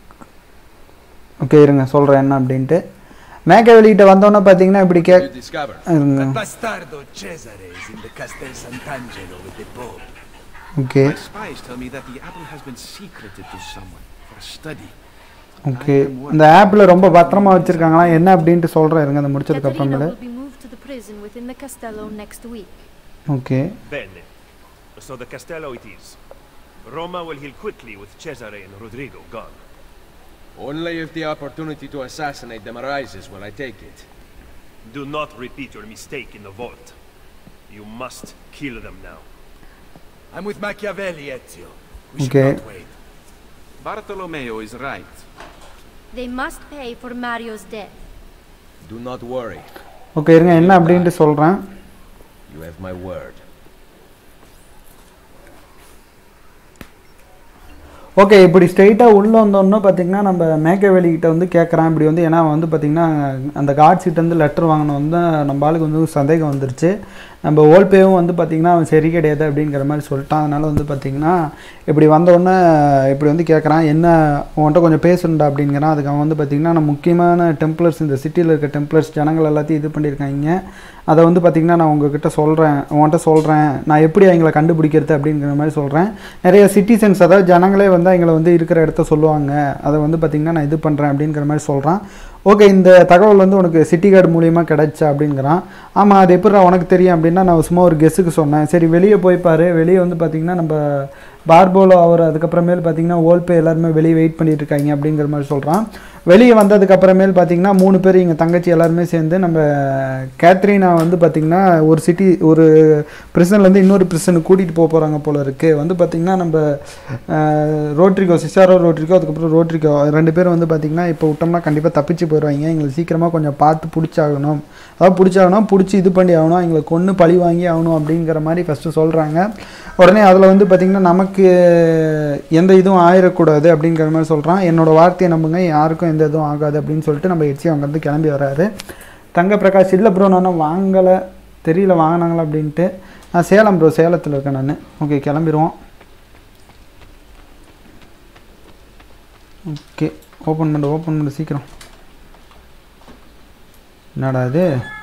ஓகே இருங்க சொல்கிறேன் என்ன அப்படின்ட்டு மேக்கவேலிகிட்ட வந்தோடனே பார்த்தீங்கன்னா இப்படி கே You discovered. இருங்க Bastardo Cesare is in the Castel Sant'Angelo with the Pope. Okay My spies tell me that the apple has been secreted to someone for study. Okay இந்த ஆப்பில் ரொம்ப பத்திரமா வச்சுருக்காங்களா என்ன அப்படின்ட்டு சொல்கிறேன் இருங்க அதை முடிச்சதுக்கு Caterina அப்புறமேல will be moved to the prison within the castello next week. Okay Bene. So the Castello it is. Roma will heal quickly with Cesare and Rodrigo gone. Only if the opportunity to assassinate them arises will I take it. Do not repeat your mistake in the vault. You must kill them now. I'm with Machiavelli, Ezio. We should Okay. not wait. Bartolomeo is right. They must pay for Mario's death. Do not worry. Okay இருங்க என்ன அப்படின்ட்டு சொல்கிறேன் You have my word. Okay இப்படி ஸ்ட்ரெயிட்டாக உள்ளே வந்தோன்னே பார்த்தீங்கன்னா நம்ம மேக்கவேலிக்கிட்ட வந்து கேட்குறான் இப்படி வந்து ஏன்னா வந்து பார்த்திங்கன்னா அந்த கார்ட்ஸ்கிட்டேருந்து லெட்டர் வாங்கின வந்து நம்ம ஆளுக்கு வந்து சந்தேகம் வந்துருச்சு நம்ம ஓல்பேவும் வந்து பார்த்திங்கன்னா அவன் சரி கிடையாது அப்படிங்கிற மாதிரி சொல்லிட்டான் அதனால் வந்து பார்த்திங்கன்னா இப்படி வந்தோடனே இப்படி வந்து கேட்குறான் என்ன உன்கிட்ட கொஞ்சம் பேசணுண்டா அப்படிங்கிறான் அதுக்கு அவன் வந்து பார்த்திங்கன்னா நான் முக்கியமான டெம்ப்ளர்ஸ் இந்த சிட்டியில் இருக்க டெம்ப்ளர்ஸ் ஜனங்கள் எல்லாத்தையும் இது பண்ணியிருக்காங்க அதை வந்து பார்த்திங்கன்னா நான் உங்ககிட்ட சொல்கிறேன் உன்கிட்ட சொல்கிறேன் நான் எப்படி அவங்கள கண்டுபிடிக்கிறது அப்படிங்கிற மாதிரி சொல்கிறேன் நிறைய சிட்டிசன்ஸ் அதாவது ஜனங்களே வந்து அவங்கள வந்து இருக்கிற இடத்த சொல்லுவாங்க அதை வந்து பார்த்திங்கன்னா நான் இது பண்ணுறேன் அப்படிங்கிற மாதிரி சொல்கிறான் ஓகே இந்த தகவல் வந்து உனக்கு சிட்டி கார்டு மூலியமாக கிடச்சா அப்படிங்கிறான் ஆமாம் அது எப்படி உனக்கு தெரியும் அப்படின்னா நான் சும்மா ஒரு கெஸ்ஸுக்கு சொன்னேன் சரி வெளியே போய் பாரு வெளியே வந்து பார்த்திங்கன்னா நம்ம பார்போலோ அவர் அதுக்கப்புறமேல் பார்த்தீங்கன்னா ஓல்பே எல்லாருமே வெளியே வெயிட் பண்ணிட்டு இருக்காங்க அப்படிங்கிற மாதிரி சொல்கிறான் வெளியே வந்ததுக்கு அப்புறமேல் பார்த்தீங்கன்னா மூணு பேர் எங்கள் தங்கச்சி எல்லாருமே சேர்ந்து நம்ம கேத்ரினா வந்து பார்த்திங்கன்னா ஒரு சிட்டி ஒரு பிரிசன்லேருந்து இன்னொரு பிரிசனுக்கு கூட்டிகிட்டு போக போகிறாங்க போல இருக்குது வந்து பார்த்திங்கன்னா நம்ம அஹ், ரோட்ரிகோ சிசாரோ ரோட்ரிகோ அதுக்கப்புறம் ரோட்ரிகோ ரெண்டு பேரும் வந்து பார்த்திங்கன்னா இப்போ விட்டோம்னா கண்டிப்பாக தப்பிச்சு போயிடுவாங்க எங்களுக்கு சீக்கிரமாக கொஞ்சம் பார்த்து பிடிச்சாகணும் அதாவது பிடிச்சாகணும் பிடிச்சி இது பண்ணி ஆகணும் எங்களை கொன்று பழி வாங்கி ஆகணும் அப்படிங்கிற மாதிரி ஃபஸ்ட்டு சொல்கிறாங்க உடனே அதில் வந்து பார்த்திங்கன்னா நமக்கு எந்த இதுவும் ஆயிடக்கூடாது அப்படிங்கிற மாதிரி சொல்கிறான் என்னோட வார்த்தையை நம்புங்க யாருக்கும் எந்த இதுவும் ஆகாது அப்படின்னு சொல்லிட்டு நம்ம எச்சி அவங்க வந்து கிளம்பி வராரு தங்க பிரகாஷ் இல்லை ப்ரோ நான் வாங்கலை தெரியல வாங்கினாங்களா அப்படின்ட்டு நான் சேலம் ப்ரோ சேலத்தில் இருக்கேன் நான் ஓகே கிளம்பிடுவோம் ஓகே ஓப்பன் பண்ணு ஓப்பன் பண்ணு சீக்கிரம் என்னடா இது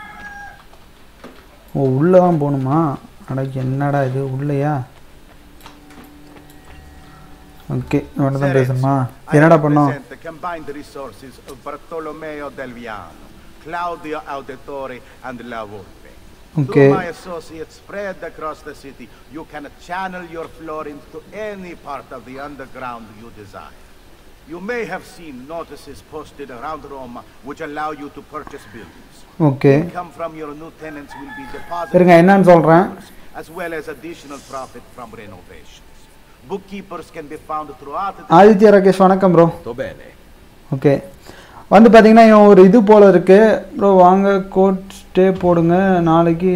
ஓ உள்ளே தான் போகணுமா அட என்னடா இது உள்ளேயா ஓகே இவன்ட்ட தான் பேசணுமா என்னடா பண்ணோம் represent the combined resources of Bartolomeo Del Viano, Claudio Auditore, and La Volpe. Okay. Through my associates spread across the city, you can channel your florins to any part of the underground you desire. You may have seen notices posted around Rome which allow you to purchase buildings. Okay Income from your new tenants will be deposited இருங்க என்னன்னு சொல்கிறேன் as well as additional profit from renovations. Bookkeepers can be found throughout the Aditya Rakesh வணக்கம் ப்ரோ Sto bene. ஓகே வந்து பார்த்தீங்கன்னா இவன் ஒரு இது போல் இருக்கு ப்ரோ வாங்க கோட் ஸ்டே போடுங்க நாளைக்கு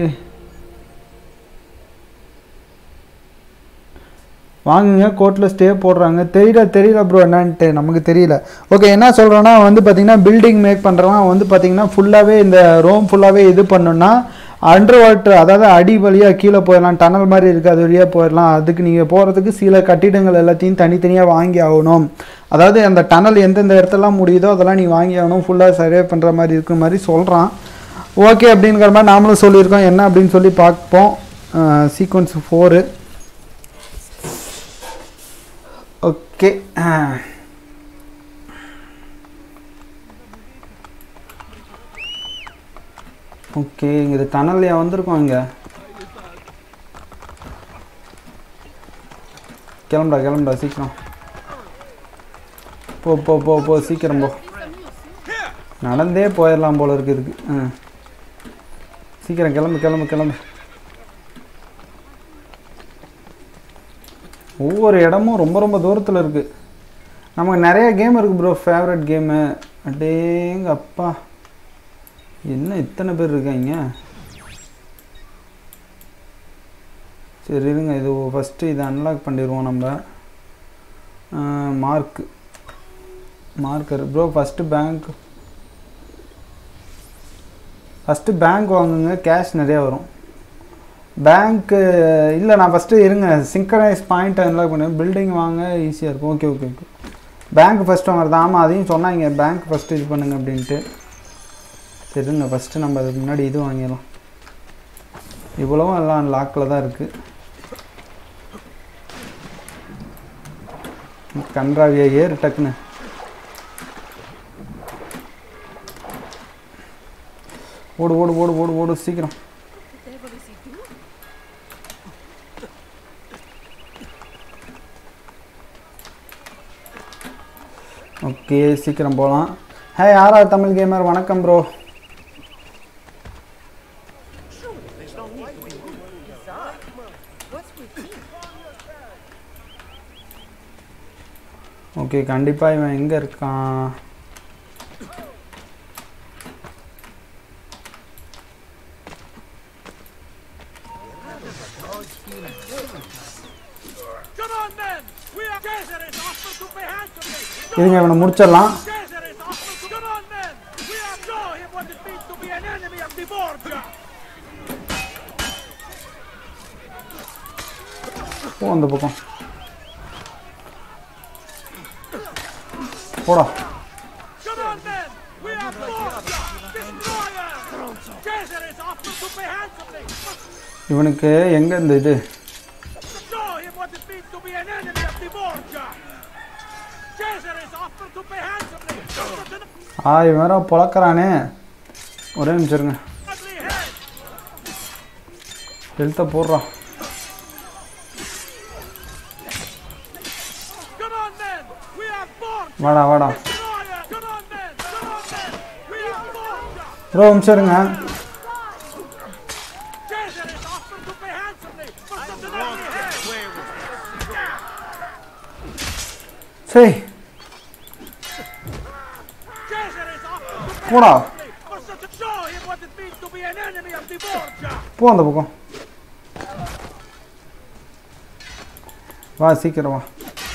வாங்குங்க கோர்ட்டில் ஸ்டே போடுறாங்க தெரியல தெரியல ப்ரோ என்னன்ட்டு நமக்கு தெரியல ஓகே என்ன சொல்கிறேன்னா வந்து பார்த்தீங்கன்னா பில்டிங் மேக் பண்ணுறவன் வந்து பார்த்தீங்கன்னா ஃபுல்லாகவே இந்த ரோம் ஃபுல்லாகவே இது பண்ணணும்னா அண்டர் வாட்டர் அதாவது அடி வழியாக கீழே போயிடலாம் டனல் மாதிரி இருக்குது அது வழியாக போயிடலாம் அதுக்கு நீங்கள் போகிறதுக்கு சில கட்டிடங்கள் எல்லாத்தையும் தனித்தனியாக வாங்கி ஆகணும் அதாவது அந்த டனல் எந்தெந்த இடத்துலலாம் முடியுதோ அதெல்லாம் நீ வாங்கி ஆகணும் ஃபுல்லாக சர்வே பண்ணுற மாதிரி இருக்கிற மாதிரி சொல்கிறான் ஓகே அப்படிங்கிற மாதிரி நாமளும் சொல்லியிருக்கோம் என்ன அப்படின்னு சொல்லி பார்ப்போம் சீக்வன்ஸ் ஃபோரு ஓகே ஓகே இது டனல்லையா வந்திருக்கோம் இங்கே கிளம்புடா கிளம்புடா சீக்கிரம் போ போ போ போ சீக்கிரம் போ நடந்தே போயிடலாம் போல இருக்கு இதுக்கு ஆ சீக்கிரம் கிளம்பு கிளம்பு கிளம்பு ஒவ்வொரு இடமும் ரொம்ப ரொம்ப தூரத்தில் இருக்குது நமக்கு நிறைய கேம் இருக்குது ப்ரோ ஃபேவரட் கேமு அடேங்க அப்பா என்ன இத்தனை பேர் இருக்காங்க சரி இருங்க இது ஃபஸ்ட்டு இதை அன்லாக் பண்ணிடுவோம் நம்ம mark marker bro first bank first bank வாங்குங்க கேஷ் நிறையா வரும் பேங்க்கு இல்லை நான் ஃபஸ்ட்டு இருங்க சிங்க்ரனைஸ் பாயிண்ட் அன்லாக் பண்ணேன் பில்டிங் வாங்க ஈஸியாக இருக்கும் okay okay okay bank first வாங்குறது ஆமாம் அதையும் சொன்னாங்க பேங்க் ஃபஸ்ட்டு இது பண்ணுங்க அப்படின்ட்டு சரி இருங்க ஃபஸ்ட்டு நம்ம அதுக்கு முன்னாடி இது வாங்கிடலாம் இவ்வளவும் எல்லாம் லாக்கில் தான் இருக்குது கன்றாவியா ஏறு டக்குன்னு ஓடு ஓடு ஓடு ஓடு ஓடு சீக்கிரம் ஓகே சீக்கிரம் போகலாம் ஹே யாரா தமிழ் கேமர் வணக்கம் ப்ரோ ஓகே கண்டிப்பாக இவன் எங்கே இருக்கான் Come on, men! We are Caesar is offered to pay handsomely! இருங்க இவனை முடிச்சிடலாம் Caesar is offered to... Come on, men! We are show him what it means to be an enemy of the Borgia! போ அந்த பக்கம் போடா Come on, men! We are Borgia! Destroyers! Caesar is offered to pay handsomely! இவனுக்கு எங்கே இந்த இது Show him what it means to be an enemy of the Borgia! Caesar is offered to pay handsomely! Such an ஆ இவன் வேற பொழக்கிறானே ஒரே நிமிஷம் இருங்க ugly head! எழுத்த போடுறான் Come on, men! We are Borgia! வாடா வாடா Destroyers! Come on, men! Come on, men! We are Borgia! Bro நிமிஷம் இருங்க Caesar is offered to pay handsomely for such an ugly head! சரி Caesar is offered to pay போடா handsomely for such a... Show him what it means to be an enemy of the Borgia! போ அந்த பக்கம் வா சீக்கிரம் வா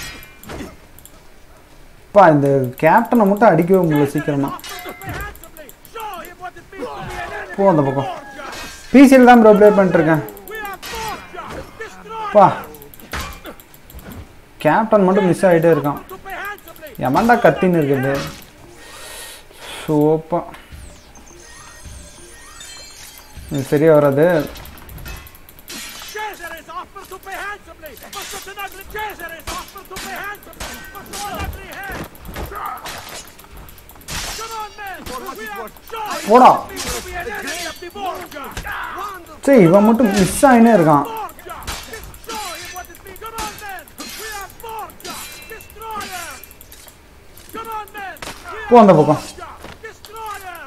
பா இந்த கேப்டனை மட்டும் அடிக்கவே முடியல சீக்கிரமா Offered to pay handsomely! Show him what it means to be an enemy போ அந்த பக்கம் Borgia! பிசியில் தான் ப்ரோ ப்ளே பண்ணிட்டுருக்கேன் We are Borgia! Destroy பா கேப்டன் மட்டும் மிஸ் ஆகிட்டே இருக்கான் to pay handsomely எமண்டா கத்தின்னு இருக்குது சோப்பா இது சரியா வராது Cesare is offered to pay handsomely for such an ugly Cesare is offered to pay handsomely for such an ugly head. Come on, men! We are showing போடா me to be an enemy of the Borgia! சரி இவன் மட்டும் மிஸ் ஆகினே இருக்கான் Borgia! Show him what it means! Come on, men! We are Borgia! Destroyers! Come on, men! We போ are அந்த பக்கம் Borgia! Destroyers!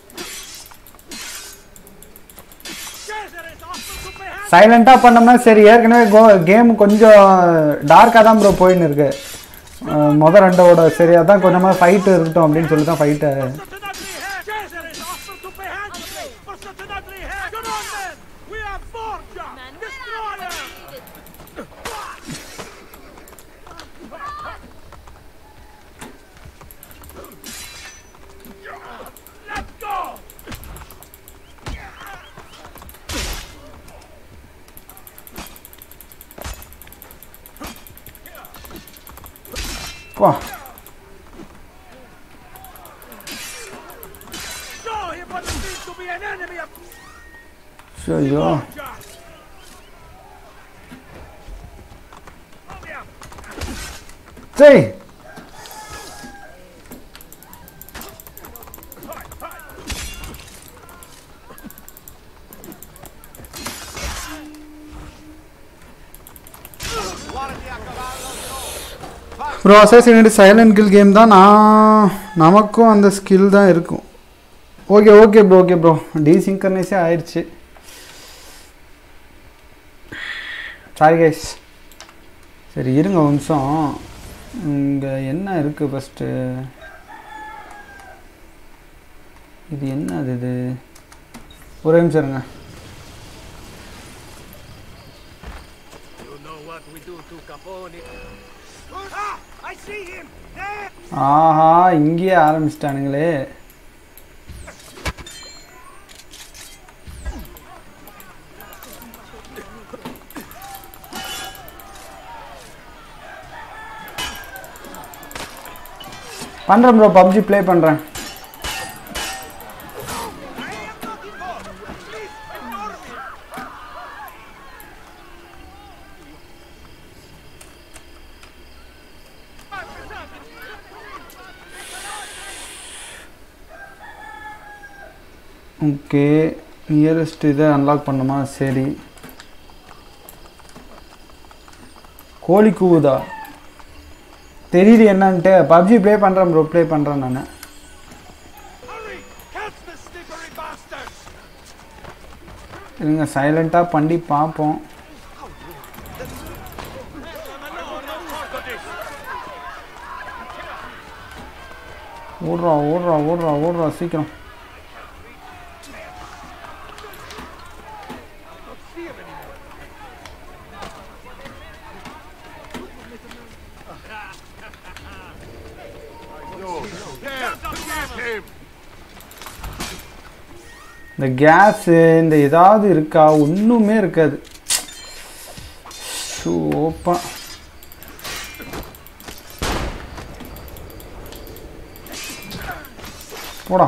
Cesare is offered to pay handsomely சைலண்ட்டாக பண்ணோம்னா சரி ஏற்கனவே கோ கேம் கொஞ்சம் டார்க்காக தான் ப்ரோ போயின்னு இருக்கு அஹ் மொத ரெண்டோட சரி அதான் கொஞ்சமாக ஃபைட்டு இருக்கட்டும் அப்படின்னு சொல்லி தான் ஃபைட்டை such an ugly head! Cesare is offered to pay handsomely for such an ugly head! Come on, men! We are Borgia! Destroyers! Let's go! வா Show him what it means to be an enemy of ஐயோ Borgia! சரி bro assassinate silent kill game தான் நான் நமக்கும் அந்த ஸ்கில் தான் இருக்கும் okay okay bro okay bro டீசிங்கர்னைஸே ஆயிடுச்சு சாரி கைஸ் சரி இருங்க ஒரு நிமிஷம் இங்கே என்ன இருக்குது ஃபஸ்ட்டு இது என்ன அது இது ஒரே நிமிஷம் இருங்க You know what we do to Capone? Ah! I see him! There! ஆஹா இங்கேயே ஆரம்பிச்சிட்டானுங்களே பண்ணுறேன் ப்ரோ பப்ஜி ப்ளே பண்ணுறேன் ஓகே நியரஸ்ட் இதை அன்லாக் பண்ணுமா சரி கோழி கூவுதா தெரியுது என்னன்ட்டு பப்ஜி ப்ளே பண்ணுறேன் ப்ரோ ப்ளே பண்ணுறேன் நான் Hurry! Catch the slippery bastards! இருங்க சைலண்ட்டாக பண்ணி பார்ப்போம் ஓடுறா ஓடுறா ஓடுறா ஓடுறா சீக்கிரம் இந்த கேஸு இந்த ஏதாவது இருக்கா ஒன்றுமே இருக்காது சூப்பா போடா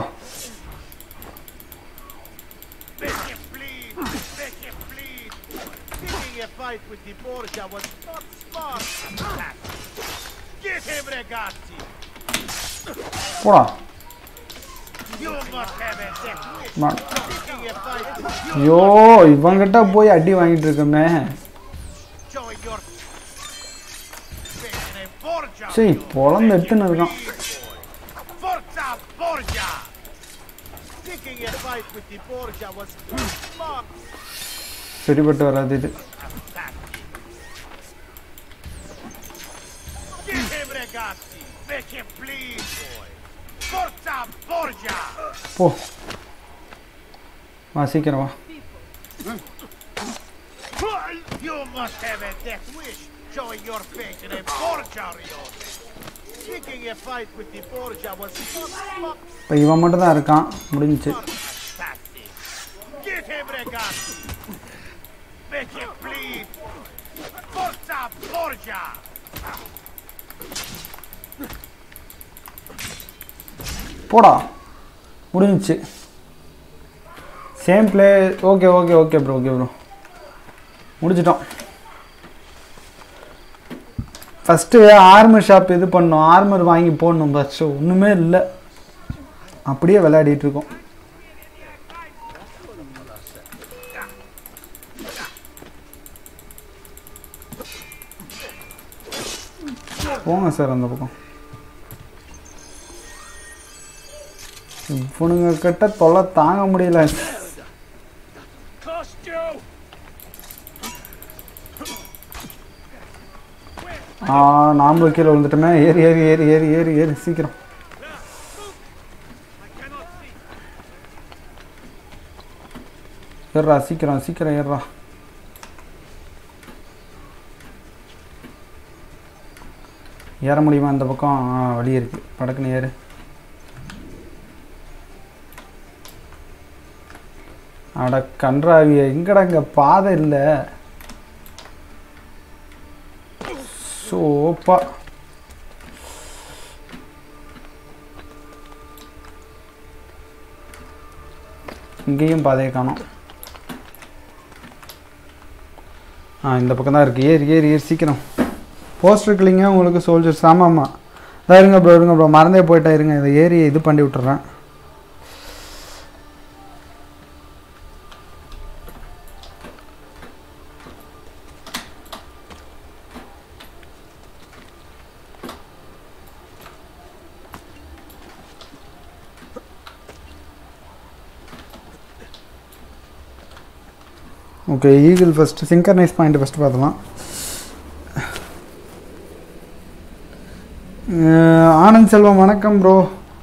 Make him bleed! Make him bleed! Picking a fight with the Borgia was not smart! Get him, ragazzi! போடா You must have a death wish! மா- Picking a fight with you! ஐயோ இவங்கிட்ட போய் அடி வாங்கிட்டு இருக்கோமே Showing your... Making a Borgia! சரி பொழந்து எடுத்துன்னு இருக்கான் Forza Borgia! Picking a fight with the Borgia was not smart! சரிப்பட்டு வராது இது Get him, ragazzi! Make him bleed, boy! Forza Borgia! போ வா சீக்கிரம் வா You must have a death wish, showing your faith in a Borgia, Rione! Picking a fight with the Borgia was not smart! இப்போ இவன் மட்டும் தான் இருக்கான் முடிஞ்சுச்சு Fantastic! Get him, ragazzi! Make him bleed! Forza Borgia! போடா முடிஞ்சிச்சு same play okay okay okay bro okay bro முடிச்சிட்டோம் ஃபஸ்ட்டு ஆர்மர் ஷாப் இது பண்ணோம் ஆர்மர் வாங்கி போடணும் ஃபஸ்ட்டு ஒன்றுமே இல்லை அப்படியே விளையாடிட்டு இருக்கோம் போங்க சார் அந்த பக்கம் இவனுங்க கிட்ட தொல்லை தாங்க முடியல Cost you! ஆ நாமளும் கீழே விழுந்துட்டோமே ஏறி ஏறி ஏறி ஏறி ஏறி ஏறி சீக்கிரம் ஏறா சீக்கிரம் சீக்கிரம் ஏறா ஏற முடியுமா அந்த பக்கம் ஆ, வழி இருக்கு படக்குன்னு ஏறு அட கன்றாவிய எங்கடா இங்க பாதை இல்லை சோப்பா இங்கேயும் பாதையை காணோம் ஆ இந்த பக்கம் தான் இருக்குது ஏறி ஏறி ஏறி சீக்கிரம் போஸ்டர் இருக்கலிங்க உங்களுக்கு சோல்ஜர்ஸ் ஆமாம் ஆமாம் இதான் இருங்க ப்ரோ இருங்க ப்ரோ மறந்தே போயிட்டா இருங்க இதை ஏறி இது பண்ணி விட்டுறேன் okay eagle first synchronise point first பார்த்தலாம் அஹ் ஆனந்த் செல்வம் வணக்கம் ப்ரோ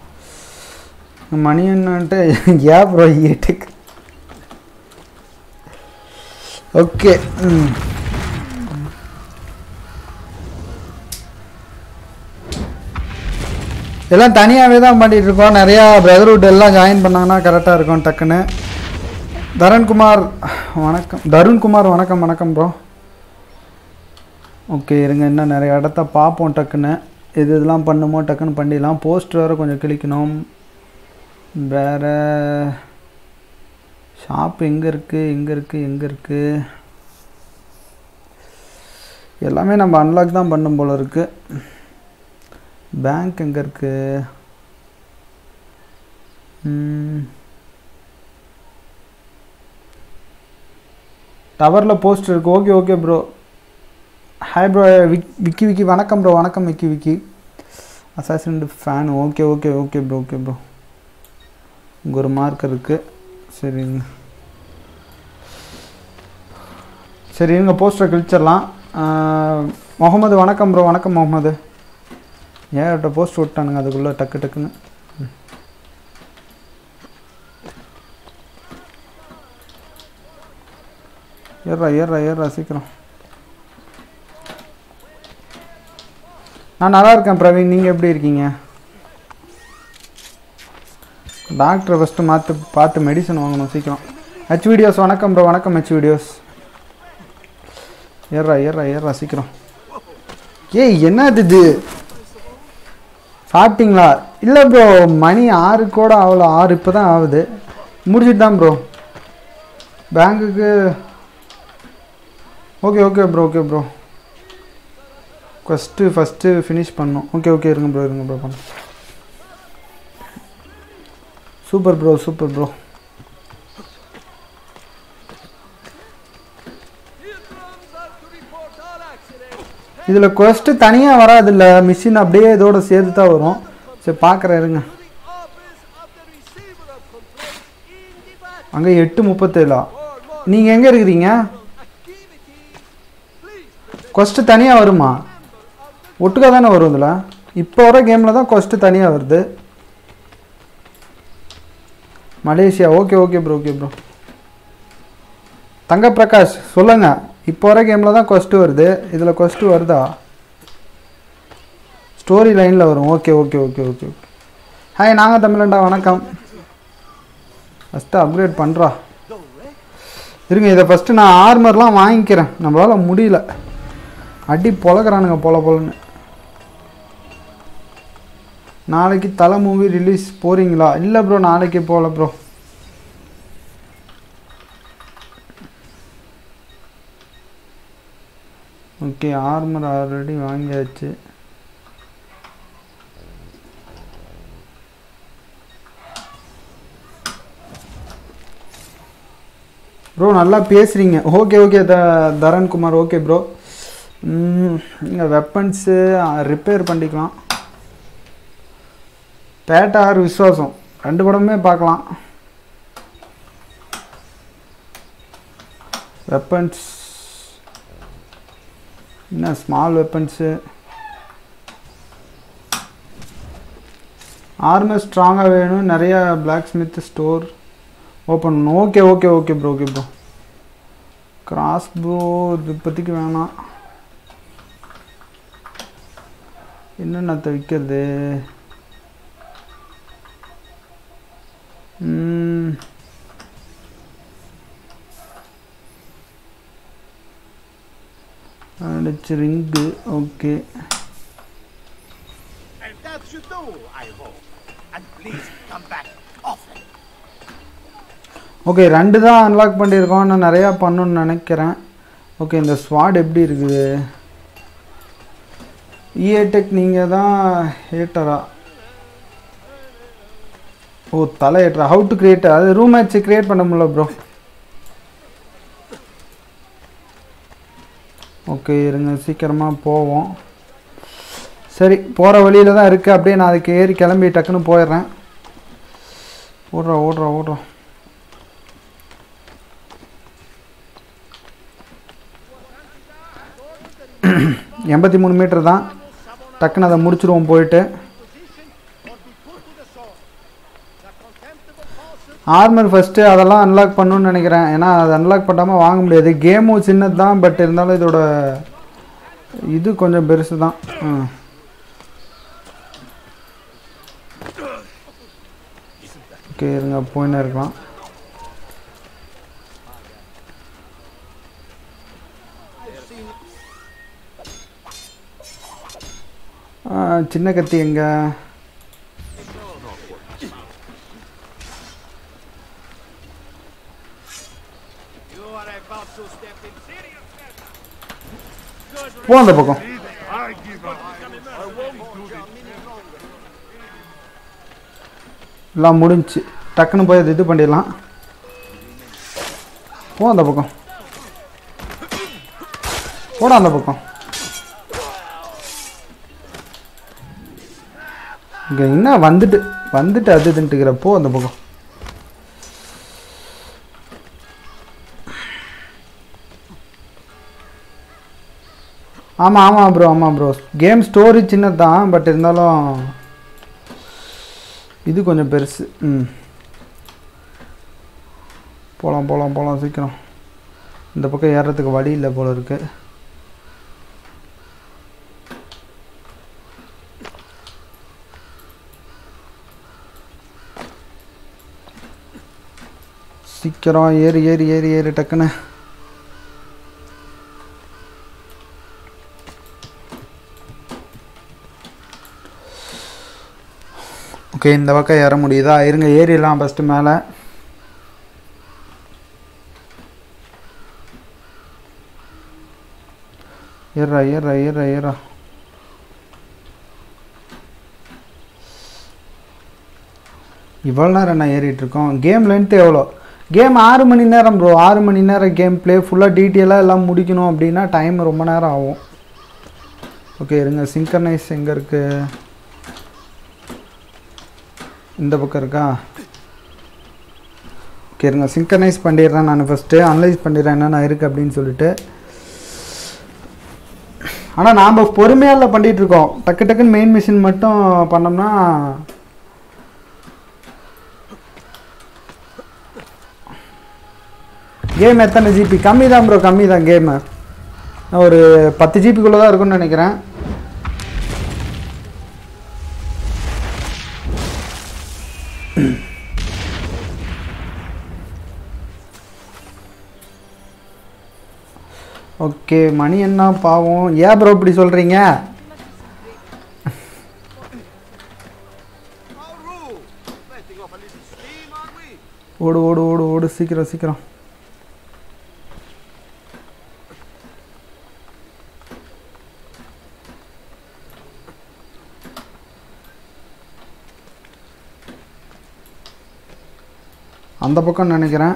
மணி என்னன்ட்டு ஏன் ப்ரோ ஈட்டுக்கு ஓகே ம் எல்லாம் தனியாகவே தான் பண்ணிட்டு இருக்கோம் நிறையா பிரதர்ஹுட் எல்லாம் ஜாயின் பண்ணாங்கன்னா கரெக்டாக இருக்கும் டக்குன்னு தரண்குமார் வணக்கம் தருண்குமார் வணக்கம் வணக்கம் ப்ரோ ஓகே இருங்க இன்னும் நிறைய இடத்த பார்ப்போம் டக்குன்னு எது இதெல்லாம் பண்ணுமோ டக்குன்னு பண்ணிடலாம் போஸ்ட் வேறு கொஞ்சம் கிளிக்கணும் வேறு ஷாப் எங்கே இருக்குது எங்கே இருக்குது எங்கே இருக்குது எல்லாமே நம்ம அன்லாக் தான் பண்ணும் போல இருக்குது பேங்க் எங்கே இருக்குது டவரில் போஸ்ட் இருக்குது okay okay bro hi bro விக் விக்கி விக்கி வணக்கம் ப்ரோ வணக்கம் Vicky Vicky assassin fan okay okay okay bro okay bro இங்கே ஒரு மார்க் இருக்குது சரிங்க சரி இருங்க போஸ்டரை கிழிச்சிடலாம் முகமது வணக்கம் ப்ரோ வணக்கம் முகமது ஏகப்பட்ட போஸ்ட் விட்டானுங்க அதுக்குள்ளே டக்கு டக்குன்னு ம். ஏறா ஏறா ஏறா சீக்கிரம் நான் நல்லா இருக்கேன் பிரவீன் நீங்கள் எப்படி இருக்கீங்க டாக்டரை ஃபஸ்ட்டு மாற்று பார்த்து மெடிசன் வாங்கணும் சீக்கிரம் ஹெச் வீடியோஸ் வணக்கம் ப்ரோ வணக்கம் ஹெச் வீடியோஸ் ஏறா ஏறா ஏறா சீக்கிரம் ஏய் என்னது இது சாப்பிட்டீங்களா இல்லை ப்ரோ மணி ஆறு கூட ஆகல ஆறு இப்போ தான் ஆகுது முடிச்சிட்டு தான் ப்ரோ பேங்க்குக்கு okay okay bro okay bro first first finish பண்ணோம் ஓகே ஓகே இருங்க ப்ரோ இருங்க ப்ரோ பண்ண சூப்பர் ப்ரோ சூப்பர் ப்ரோ இதில் கொஸ்ட்டு தனியாக வராதில்ல மிஷின் அப்படியே இதோட சேர்த்து தான் வரும் சரி பார்க்குறேன் இருங்க அங்கே எட்டு முப்பத்தேழா நீங்கள் எங்கே இருக்கிறீங்க கொஸ்ட்டு தனியாக வருமா ஒட்டுக்கா தானே வரும் இதில் இப்போ வர கேமில் தான் கொஸ்ட்டு தனியாக வருது Malaysia okay okay bro okay bro Thanga Prakash சொல்லுங்க இப்போ வர கேமில் தான் கொஸ்ட்டு வருது இதில் கொஸ்ட்டு வருதா ஸ்டோரி லைனில் வரும் okay okay okay okay okay hi நாங்கள் தமிழண்டா வணக்கம் ஃபஸ்ட்டு அப்கிரேட் பண்ணுறா இருங்க இதை ஃபஸ்ட்டு நான் ஆர்மர்லாம் வாங்கிக்கிறேன் நம்மளால் முடியல அடி பொழக்கிறானுங்க பொல பொலன்னு நாளைக்கு தலை மூவி ரிலீஸ் போகிறீங்களா இல்லை ப்ரோ நாளைக்கு போகல ப்ரோ ஓகே ஆர்மர் ஆல்ரெடி வாங்கியாச்சு ப்ரோ நல்லா பேசுகிறீங்க ஓகே ஓகே த தரண்குமார் ஓகே ப்ரோ இங்கே வெப்பன்ஸு ரிப்பேர் பண்ணிக்கலாம் பேட்டா ஆர் விஸ்வாசம் ரெண்டு படமே பார்க்கலாம் வெப்பன்ஸ் என்ன ஸ்மால் வெப்பன்ஸு ஆர்மர் ஸ்ட்ராங்காக வேணும் நிறையா blacksmith store open okay okay okay bro okay bro கிராஸ் ப்ரோ இது இப்போதைக்கு வேணாம் என்னென்ன விற்கிறது அடிச்சு ring okay And that you do, I hope. And please come back often. Okay ரெண்டு தான் அன்லாக் பண்ணியிருக்கோம் நான் நிறையா பண்ணணும்னு நினைக்கிறேன் ஓகே இந்த ஸ்வாட் எப்படி இருக்குது இஏடெக் நீங்கள் தான் ஹேட்டரா ஓ தலை ஏட்டரா ஹவு டு கிரியேட் அது ரூம் மேட்ச் கிரியேட் பண்ண முடியல ப்ரோ ஓகே இருங்க சீக்கிரமாக போவோம் சரி போகிற வழியில் தான் இருக்குது அப்படியே நான் அதுக்கு ஏறி கிளம்பி டக்குன்னு போயிடுறேன் ஓடுறோம் ஓடுறோம் ஓடுறோம் எண்பத்தி மூணு மீட்டர் தான் டக்குன்னு அதை முடிச்சிருவோம் போயிட்டு ஆர்மர் ஃபஸ்ட்டு அதெல்லாம் அன்லாக் பண்ணணும்னு நினைக்கிறேன் ஏன்னா அதை அன்லாக் பண்ணாமல் வாங்க முடியாது கேமும் சின்னது தான் பட் இருந்தாலும் இதோட இது கொஞ்சம் பெருசு தான் ம் ஓகே இருங்க போயின்னு இருக்கலாம் ஆ, சின்ன கத்தி எங்க You are about to step in serious போ அந்த பக்கம் I give up. I won't do this. எல்லாம் முடிஞ்சுச்சு டக்குன்னு போய் அது இது பண்ணிடலாம் போ அந்த பக்கம் போடா அந்த பக்கம் இங்கே என்ன வந்துட்டு வந்துட்டு அது இதுன்ட்டுக்கிற போ அந்த பக்கம் ஆமாம் ஆமாம் ப்ரோ ஆமாம் ப்ரோ கேம் ஸ்டோரி சின்னது தான் பட் இருந்தாலும் இது கொஞ்சம் பெருசு ம் போகலாம் போகலாம் போகலாம் சீக்கிரம் இந்த பக்கம் ஏறுறதுக்கு வழி இல்லை போல இருக்கு சீக்கிரம் ஏறி ஏறி ஏறி ஏறி டக்குன்னு ஓகே இந்த பக்கம் ஏற முடியுதா இருங்க ஏறிடலாம் ஃபஸ்ட்டு மேலே ஏறா ஏறா ஏறா ஏறா இவ்வளோ நேரம் என்ன ஏறிட்டு இருக்கோம் கேம் லென்த்து எவ்வளோ கேம் ஆறு மணி நேரம் ப்ரோ ஆறு மணி நேரம் கேம் ப்ளே ஃபுல்லாக டீட்டெயிலாக எல்லாம் முடிக்கணும் அப்படின்னா டைம் ரொம்ப நேரம் ஆகும் ஓகே இருங்க சிங்கர்னைஸ் எங்கே இருக்குது இந்த பக்கம் இருக்கா ஓகே இருங்க சிங்கர்னைஸ் பண்ணிடுறேன் நான் ஃபஸ்ட்டு அனலைஸ் பண்ணிடுறேன் என்னென்ன இருக்குது அப்படின்னு சொல்லிட்டு ஆனால் நாம் பொறுமையாக பண்ணிகிட்டு இருக்கோம் டக்கு டக்குன்னு மெயின் மிஷின் மட்டும் பண்ணோம்னா கேம் எத்தனை ஜிபி கம்மி தான் ப்ரோ கம்மி தான் கேமு ஒரு பத்து ஜிபிக்குள்ளே தான் இருக்கும்னு நினைக்கிறேன் ஓகே மணி என்ன பாவம் ஏன் ப்ரோ இப்படி சொல்கிறீங்க off a little steam, are we? ஓடு ஓடு ஓடு ஓடு சீக்கிரம் சீக்கிரம் அந்த பக்கம் நினைக்கிறேன்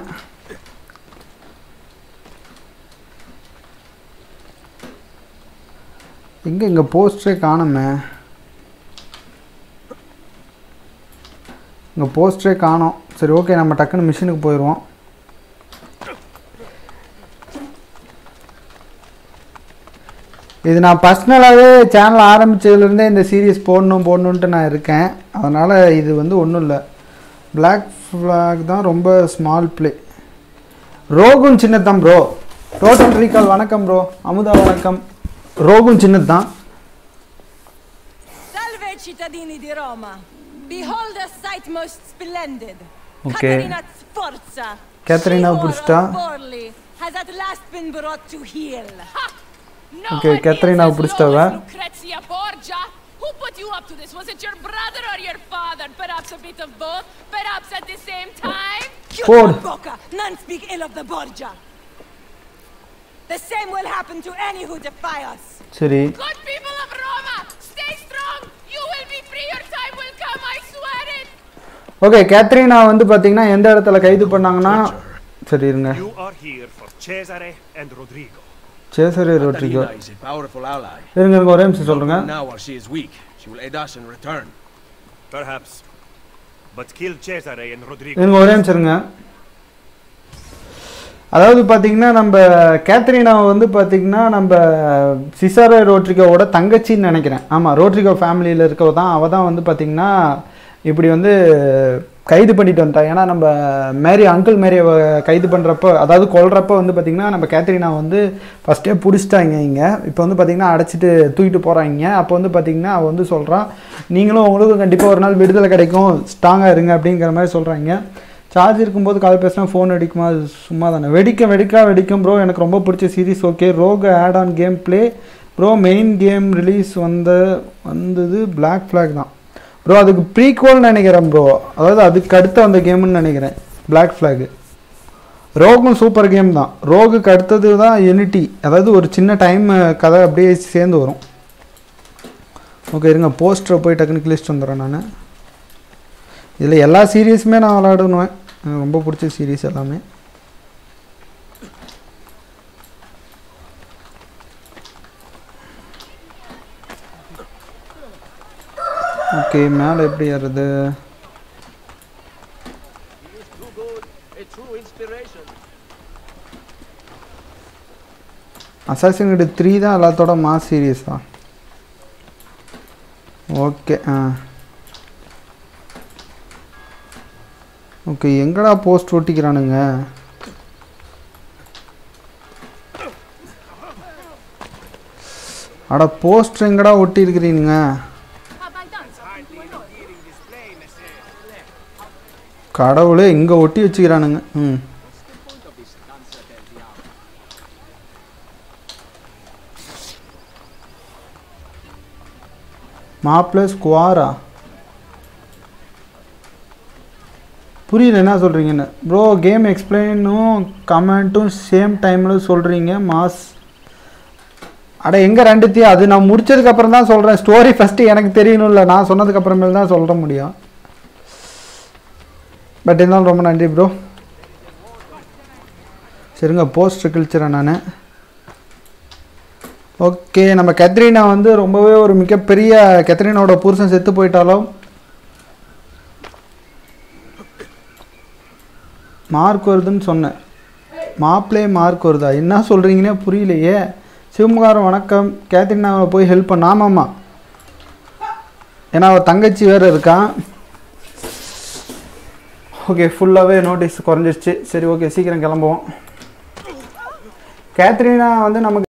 எங்கே இங்கே போஸ்டரே காணுமே இங்கே போஸ்டரே காணோம் சரி ஓகே நம்ம டக்குன்னு மிஷினுக்கு போயிடுவோம் இது நான் பர்சனலாகவே சேனல் ஆரம்பித்ததுலேருந்தே இந்த சீரியஸ் போடணும் போடணுன்ட்டு நான் இருக்கேன் அதனால் இது வந்து ஒன்றும் இல்லை Black flag தான் ரொம்ப ஸ்மால் ப்ளே ரோகும் சின்னதான் ப்ரோ டோட்டல் ரீகால் வணக்கம் ப்ரோ அமுதா வணக்கம் ரோகும் சின்னது தான் Salve cittadini di Roma! Behold a sight most splendid! Okay. Caterina Sforza! Caterina she-whore புடிச்சிட்டா. of Forli, has at last been brought to heel. No Okay, one Caterina is as புடிச்சிட்டாவ. low as Lucrezia Borgia. Who put you up to this? Was it your brother or your father? Perhaps a bit of both? Perhaps at the same time? Chiusa Ford. bocca! None speak ill of the Borgia! The same will happen to any who defy us! சரி Good people of Roma, stay strong. You will be free. Your time will come. I swear it. Okay Caterina வந்து பார்த்தீங்கன்னா எந்த இடத்துல கைது பண்ணாங்கன்னா சரி இருங்க You are here for Cesare and Rodrigo. Cesare Rodrigo Caterina is a powerful ally. இருங்க இருங்க ஒரே நிமிஷம் சொல்லுங்க Now while she is weak, she will aid us in return. Perhaps. But kill Cesare and Rodrigo. இருங்க ஒரே நிமிஷம் இருங்க அதாவது பார்த்தீங்கன்னா நம்ம கேத்ரினா வந்து பார்த்தீங்கன்னா நம்ம சிசாரோ ரோட்ரிகோவோட தங்கச்சின்னு நினைக்கிறேன் ஆமாம் ரோட்ரிகோ ஃபேமிலியில் இருக்கவ தான் அவள் தான் வந்து பார்த்தீங்கன்னா இப்படி வந்து கைது பண்ணிட்டு வந்துட்டா ஏன்னா நம்ம மேரி அங்கிள் மேரியை கைது பண்ணுறப்போ அதாவது கொல்றப்ப வந்து பார்த்திங்கன்னா நம்ம கேத்ரினா வந்து ஃபஸ்ட்டே பிடிச்சிட்டாங்க இங்கே இப்போ வந்து பார்த்திங்கன்னா அடைச்சிட்டு தூக்கிட்டு போகிறாங்க அப்போ வந்து பார்த்திங்கன்னா அவள் வந்து சொல்கிறான் நீங்களும் உங்களுக்கும் கண்டிப்பாக ஒரு நாள் விடுதலை கிடைக்கும் ஸ்ட்ராங்காக இருங்க அப்படிங்கிற மாதிரி சொல்கிறாங்க சார்ஜ் இருக்கும்போது கால் பேசினா ஃபோன் அடிக்குமா அது சும்மா தானே வெடிக்க வெடிக்கா வெடிக்கும் ப்ரோ எனக்கு ரொம்ப பிடிச்ச சீரிஸ் ஓகே ரோக add on gameplay bro main game release வந்த வந்தது Black Flag தான் ப்ரோ அதுக்கு ப்ரீக்வல்னு நினைக்கிறேன் ப்ரோ அதாவது அதுக்கு அடுத்து அந்த கேம்னு நினைக்கிறேன் Black Flag ரோகும் சூப்பர் கேம் தான் ரோகுக்கு அடுத்தது தான் யூனிட்டி அதாவது ஒரு சின்ன டைம் கதை அப்படியே சேர்ந்து வரும் ஓகே இருங்க போஸ்டரை போய் டக்குன்னு கிளிஸ்ட் வந்துடுறேன் நான் இதில் எல்லா சீரீஸுமே நான் விளாடுவேன் எனக்கு ரொம்ப பிடிச்ச சீரீஸ் எல்லாமே ஓகே மேலே எப்படி ஏறுது Too good, a true inspiration. Assassin கிட்ட த்ரீ தான் எல்லாத்தோட மாஸ் சீரீஸ் தான் ஓகே ஆ ஓகே எங்கடா போஸ்ட் ஒட்டிக்கிறானுங்க அட போஸ்ட் எங்கடா ஒட்டி இருக்கிறீங்க Have I done something to annoy you? கடவுளே இங்கே ஒட்டி வச்சுக்கிறானுங்க ம் மாப்பிள்ள ஸ்குவாரா புரியல என்ன சொல்கிறீங்கன்னு ப்ரோ கேம் எக்ஸ்பிளைனும் கமெண்ட்டும் சேம் டைமில் சொல்கிறீங்க மாஸ் அட எங்கே ரெண்டுத்தையும் அது நான் முடிச்சதுக்கப்புறம் தான் சொல்கிறேன் ஸ்டோரி ஃபஸ்ட்டு எனக்கு தெரியணும்ல நான் சொன்னதுக்கப்புறமேல் தான் சொல்ல முடியும் பட் இருந்தாலும் ரொம்ப நன்றி ப்ரோ சரிங்க போஸ்ட் கிழிச்சிடறேன் நான் ஓகே நம்ம கத்ரீனா வந்து ரொம்பவே ஒரு மிகப்பெரிய கத்ரீனாவோட புருஷன் செத்து போயிட்டாலும் மார்க் வருதுன்னு சொன்னேன் மாப்பிளே மார்க் வருதா என்ன சொல்கிறீங்கன்னே புரியலையே சிவமுகாரம் வணக்கம் கேத்ரினாவை போய் ஹெல்ப் பண்ண ஆமாம்மா ஏன்னா அவள் தங்கச்சி வேறு இருக்கான் ஓகே ஃபுல்லாகவே நோட்டீஸ் குறைஞ்சிருச்சு சரி ஓகே சீக்கிரம் கிளம்புவோம் கேத்ரினா வந்து நமக்கு